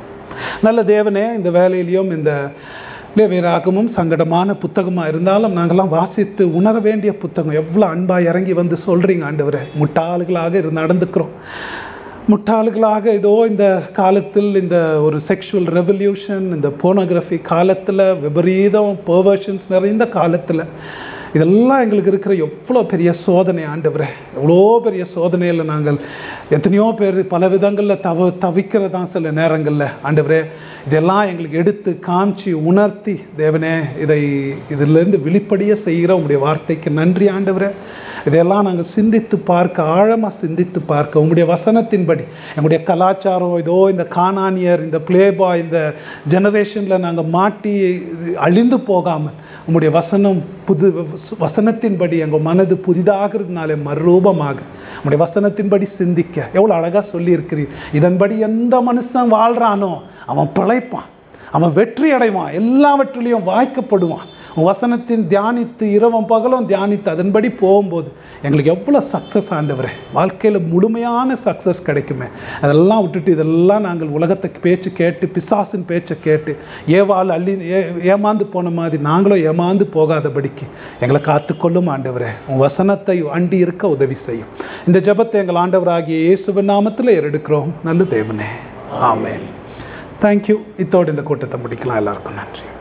நல்ல தேவனே இந்த வேலையிலையும் இந்த லேவியராகமும் சங்கடமான புத்தகமாக இருந்தாலும் நாங்கள்லாம் வாசித்து உணர வேண்டிய புத்தகம் எவ்வளோ அன்பாக இறங்கி வந்து சொல்கிறீங்க ஆண்டவரை முட்டாள்களாக இரு நடந்துக்கிறோம் முட்டாள்களாக ஏதோ இந்த காலத்தில் இந்த ஒரு செக்ஷுவல் ரெவல்யூஷன் இந்த போனோகிராஃபி காலத்தில் விபரீதம் பர்வர்ஷன்ஸ் நிறைந்த காலத்தில் இதெல்லாம் எங்களுக்கு இருக்கிற எவ்வளோ பெரிய சோதனை ஆண்டவரே எவ்வளோ பெரிய சோதனையில் நாங்கள் எத்தனையோ பேர் பல விதங்களில் தவ தவிக்கிறதா சில நேரங்களில் ஆண்டவரே இதெல்லாம் எங்களுக்கு எடுத்து காமிச்சு உணர்த்தி தேவனே இதை இதிலிருந்து வெளிப்படைய செய்கிற உங்களுடைய வார்த்தைக்கு நன்றி ஆண்டவரே இதையெல்லாம் நாங்கள் சிந்தித்து பார்க்க ஆழமாக சிந்தித்து பார்க்க உங்களுடைய வசனத்தின்படி எங்களுடைய கலாச்சாரம் இதோ இந்த காணானியர் இந்த பிளேபா இந்த ஜெனரேஷனில் நாங்கள் மாட்டி அழிந்து போகாமல் உங்களுடைய வசனம் புது வசனத்தின்படி எங்கள் மனது புதிதாகிறதுனால மறுரூபமாக உங்களுடைய வசனத்தின்படி சிந்திக்க எவ்வளோ அழகாக சொல்லியிருக்கிறீர் இதன்படி எந்த மனுஷன் வாழ்கிறானோ அவன் பிழைப்பான் அவன் வெற்றி அடைவான் எல்லாவற்றிலையும் வாய்க்கப்படுவான் உன் வசனத்தின் தியானித்து இரவும் பகலும் தியானித்து அதன்படி போகும்போது எங்களுக்கு எவ்வளோ சக்ஸஸ் ஆண்டவரே வாழ்க்கையில் முழுமையான சக்ஸஸ் கிடைக்குமே அதெல்லாம் விட்டுட்டு இதெல்லாம் நாங்கள் உலகத்துக்கு பேச்சு கேட்டு பிசாசின் பேச்சை கேட்டு ஏவாள் அள்ளி ஏ ஏமாந்து போன மாதிரி நாங்களும் ஏமாந்து போகாதபடிக்கு எங்களை காத்துக்கொள்ளும் ஆண்டவரே உன் வசனத்தை அண்டி இருக்க உதவி செய்யும் இந்த ஜெபத்தை எங்கள் ஆண்டவராகிய இயேசுவின் நாமத்தில் ஏறெடுக்கிறோம் நல்ல தேவனே ஆமேன் தேங்க்யூ இத்தோடு இந்த கூட்டத்தை முடிக்கலாம் எல்லாருக்கும் நன்றி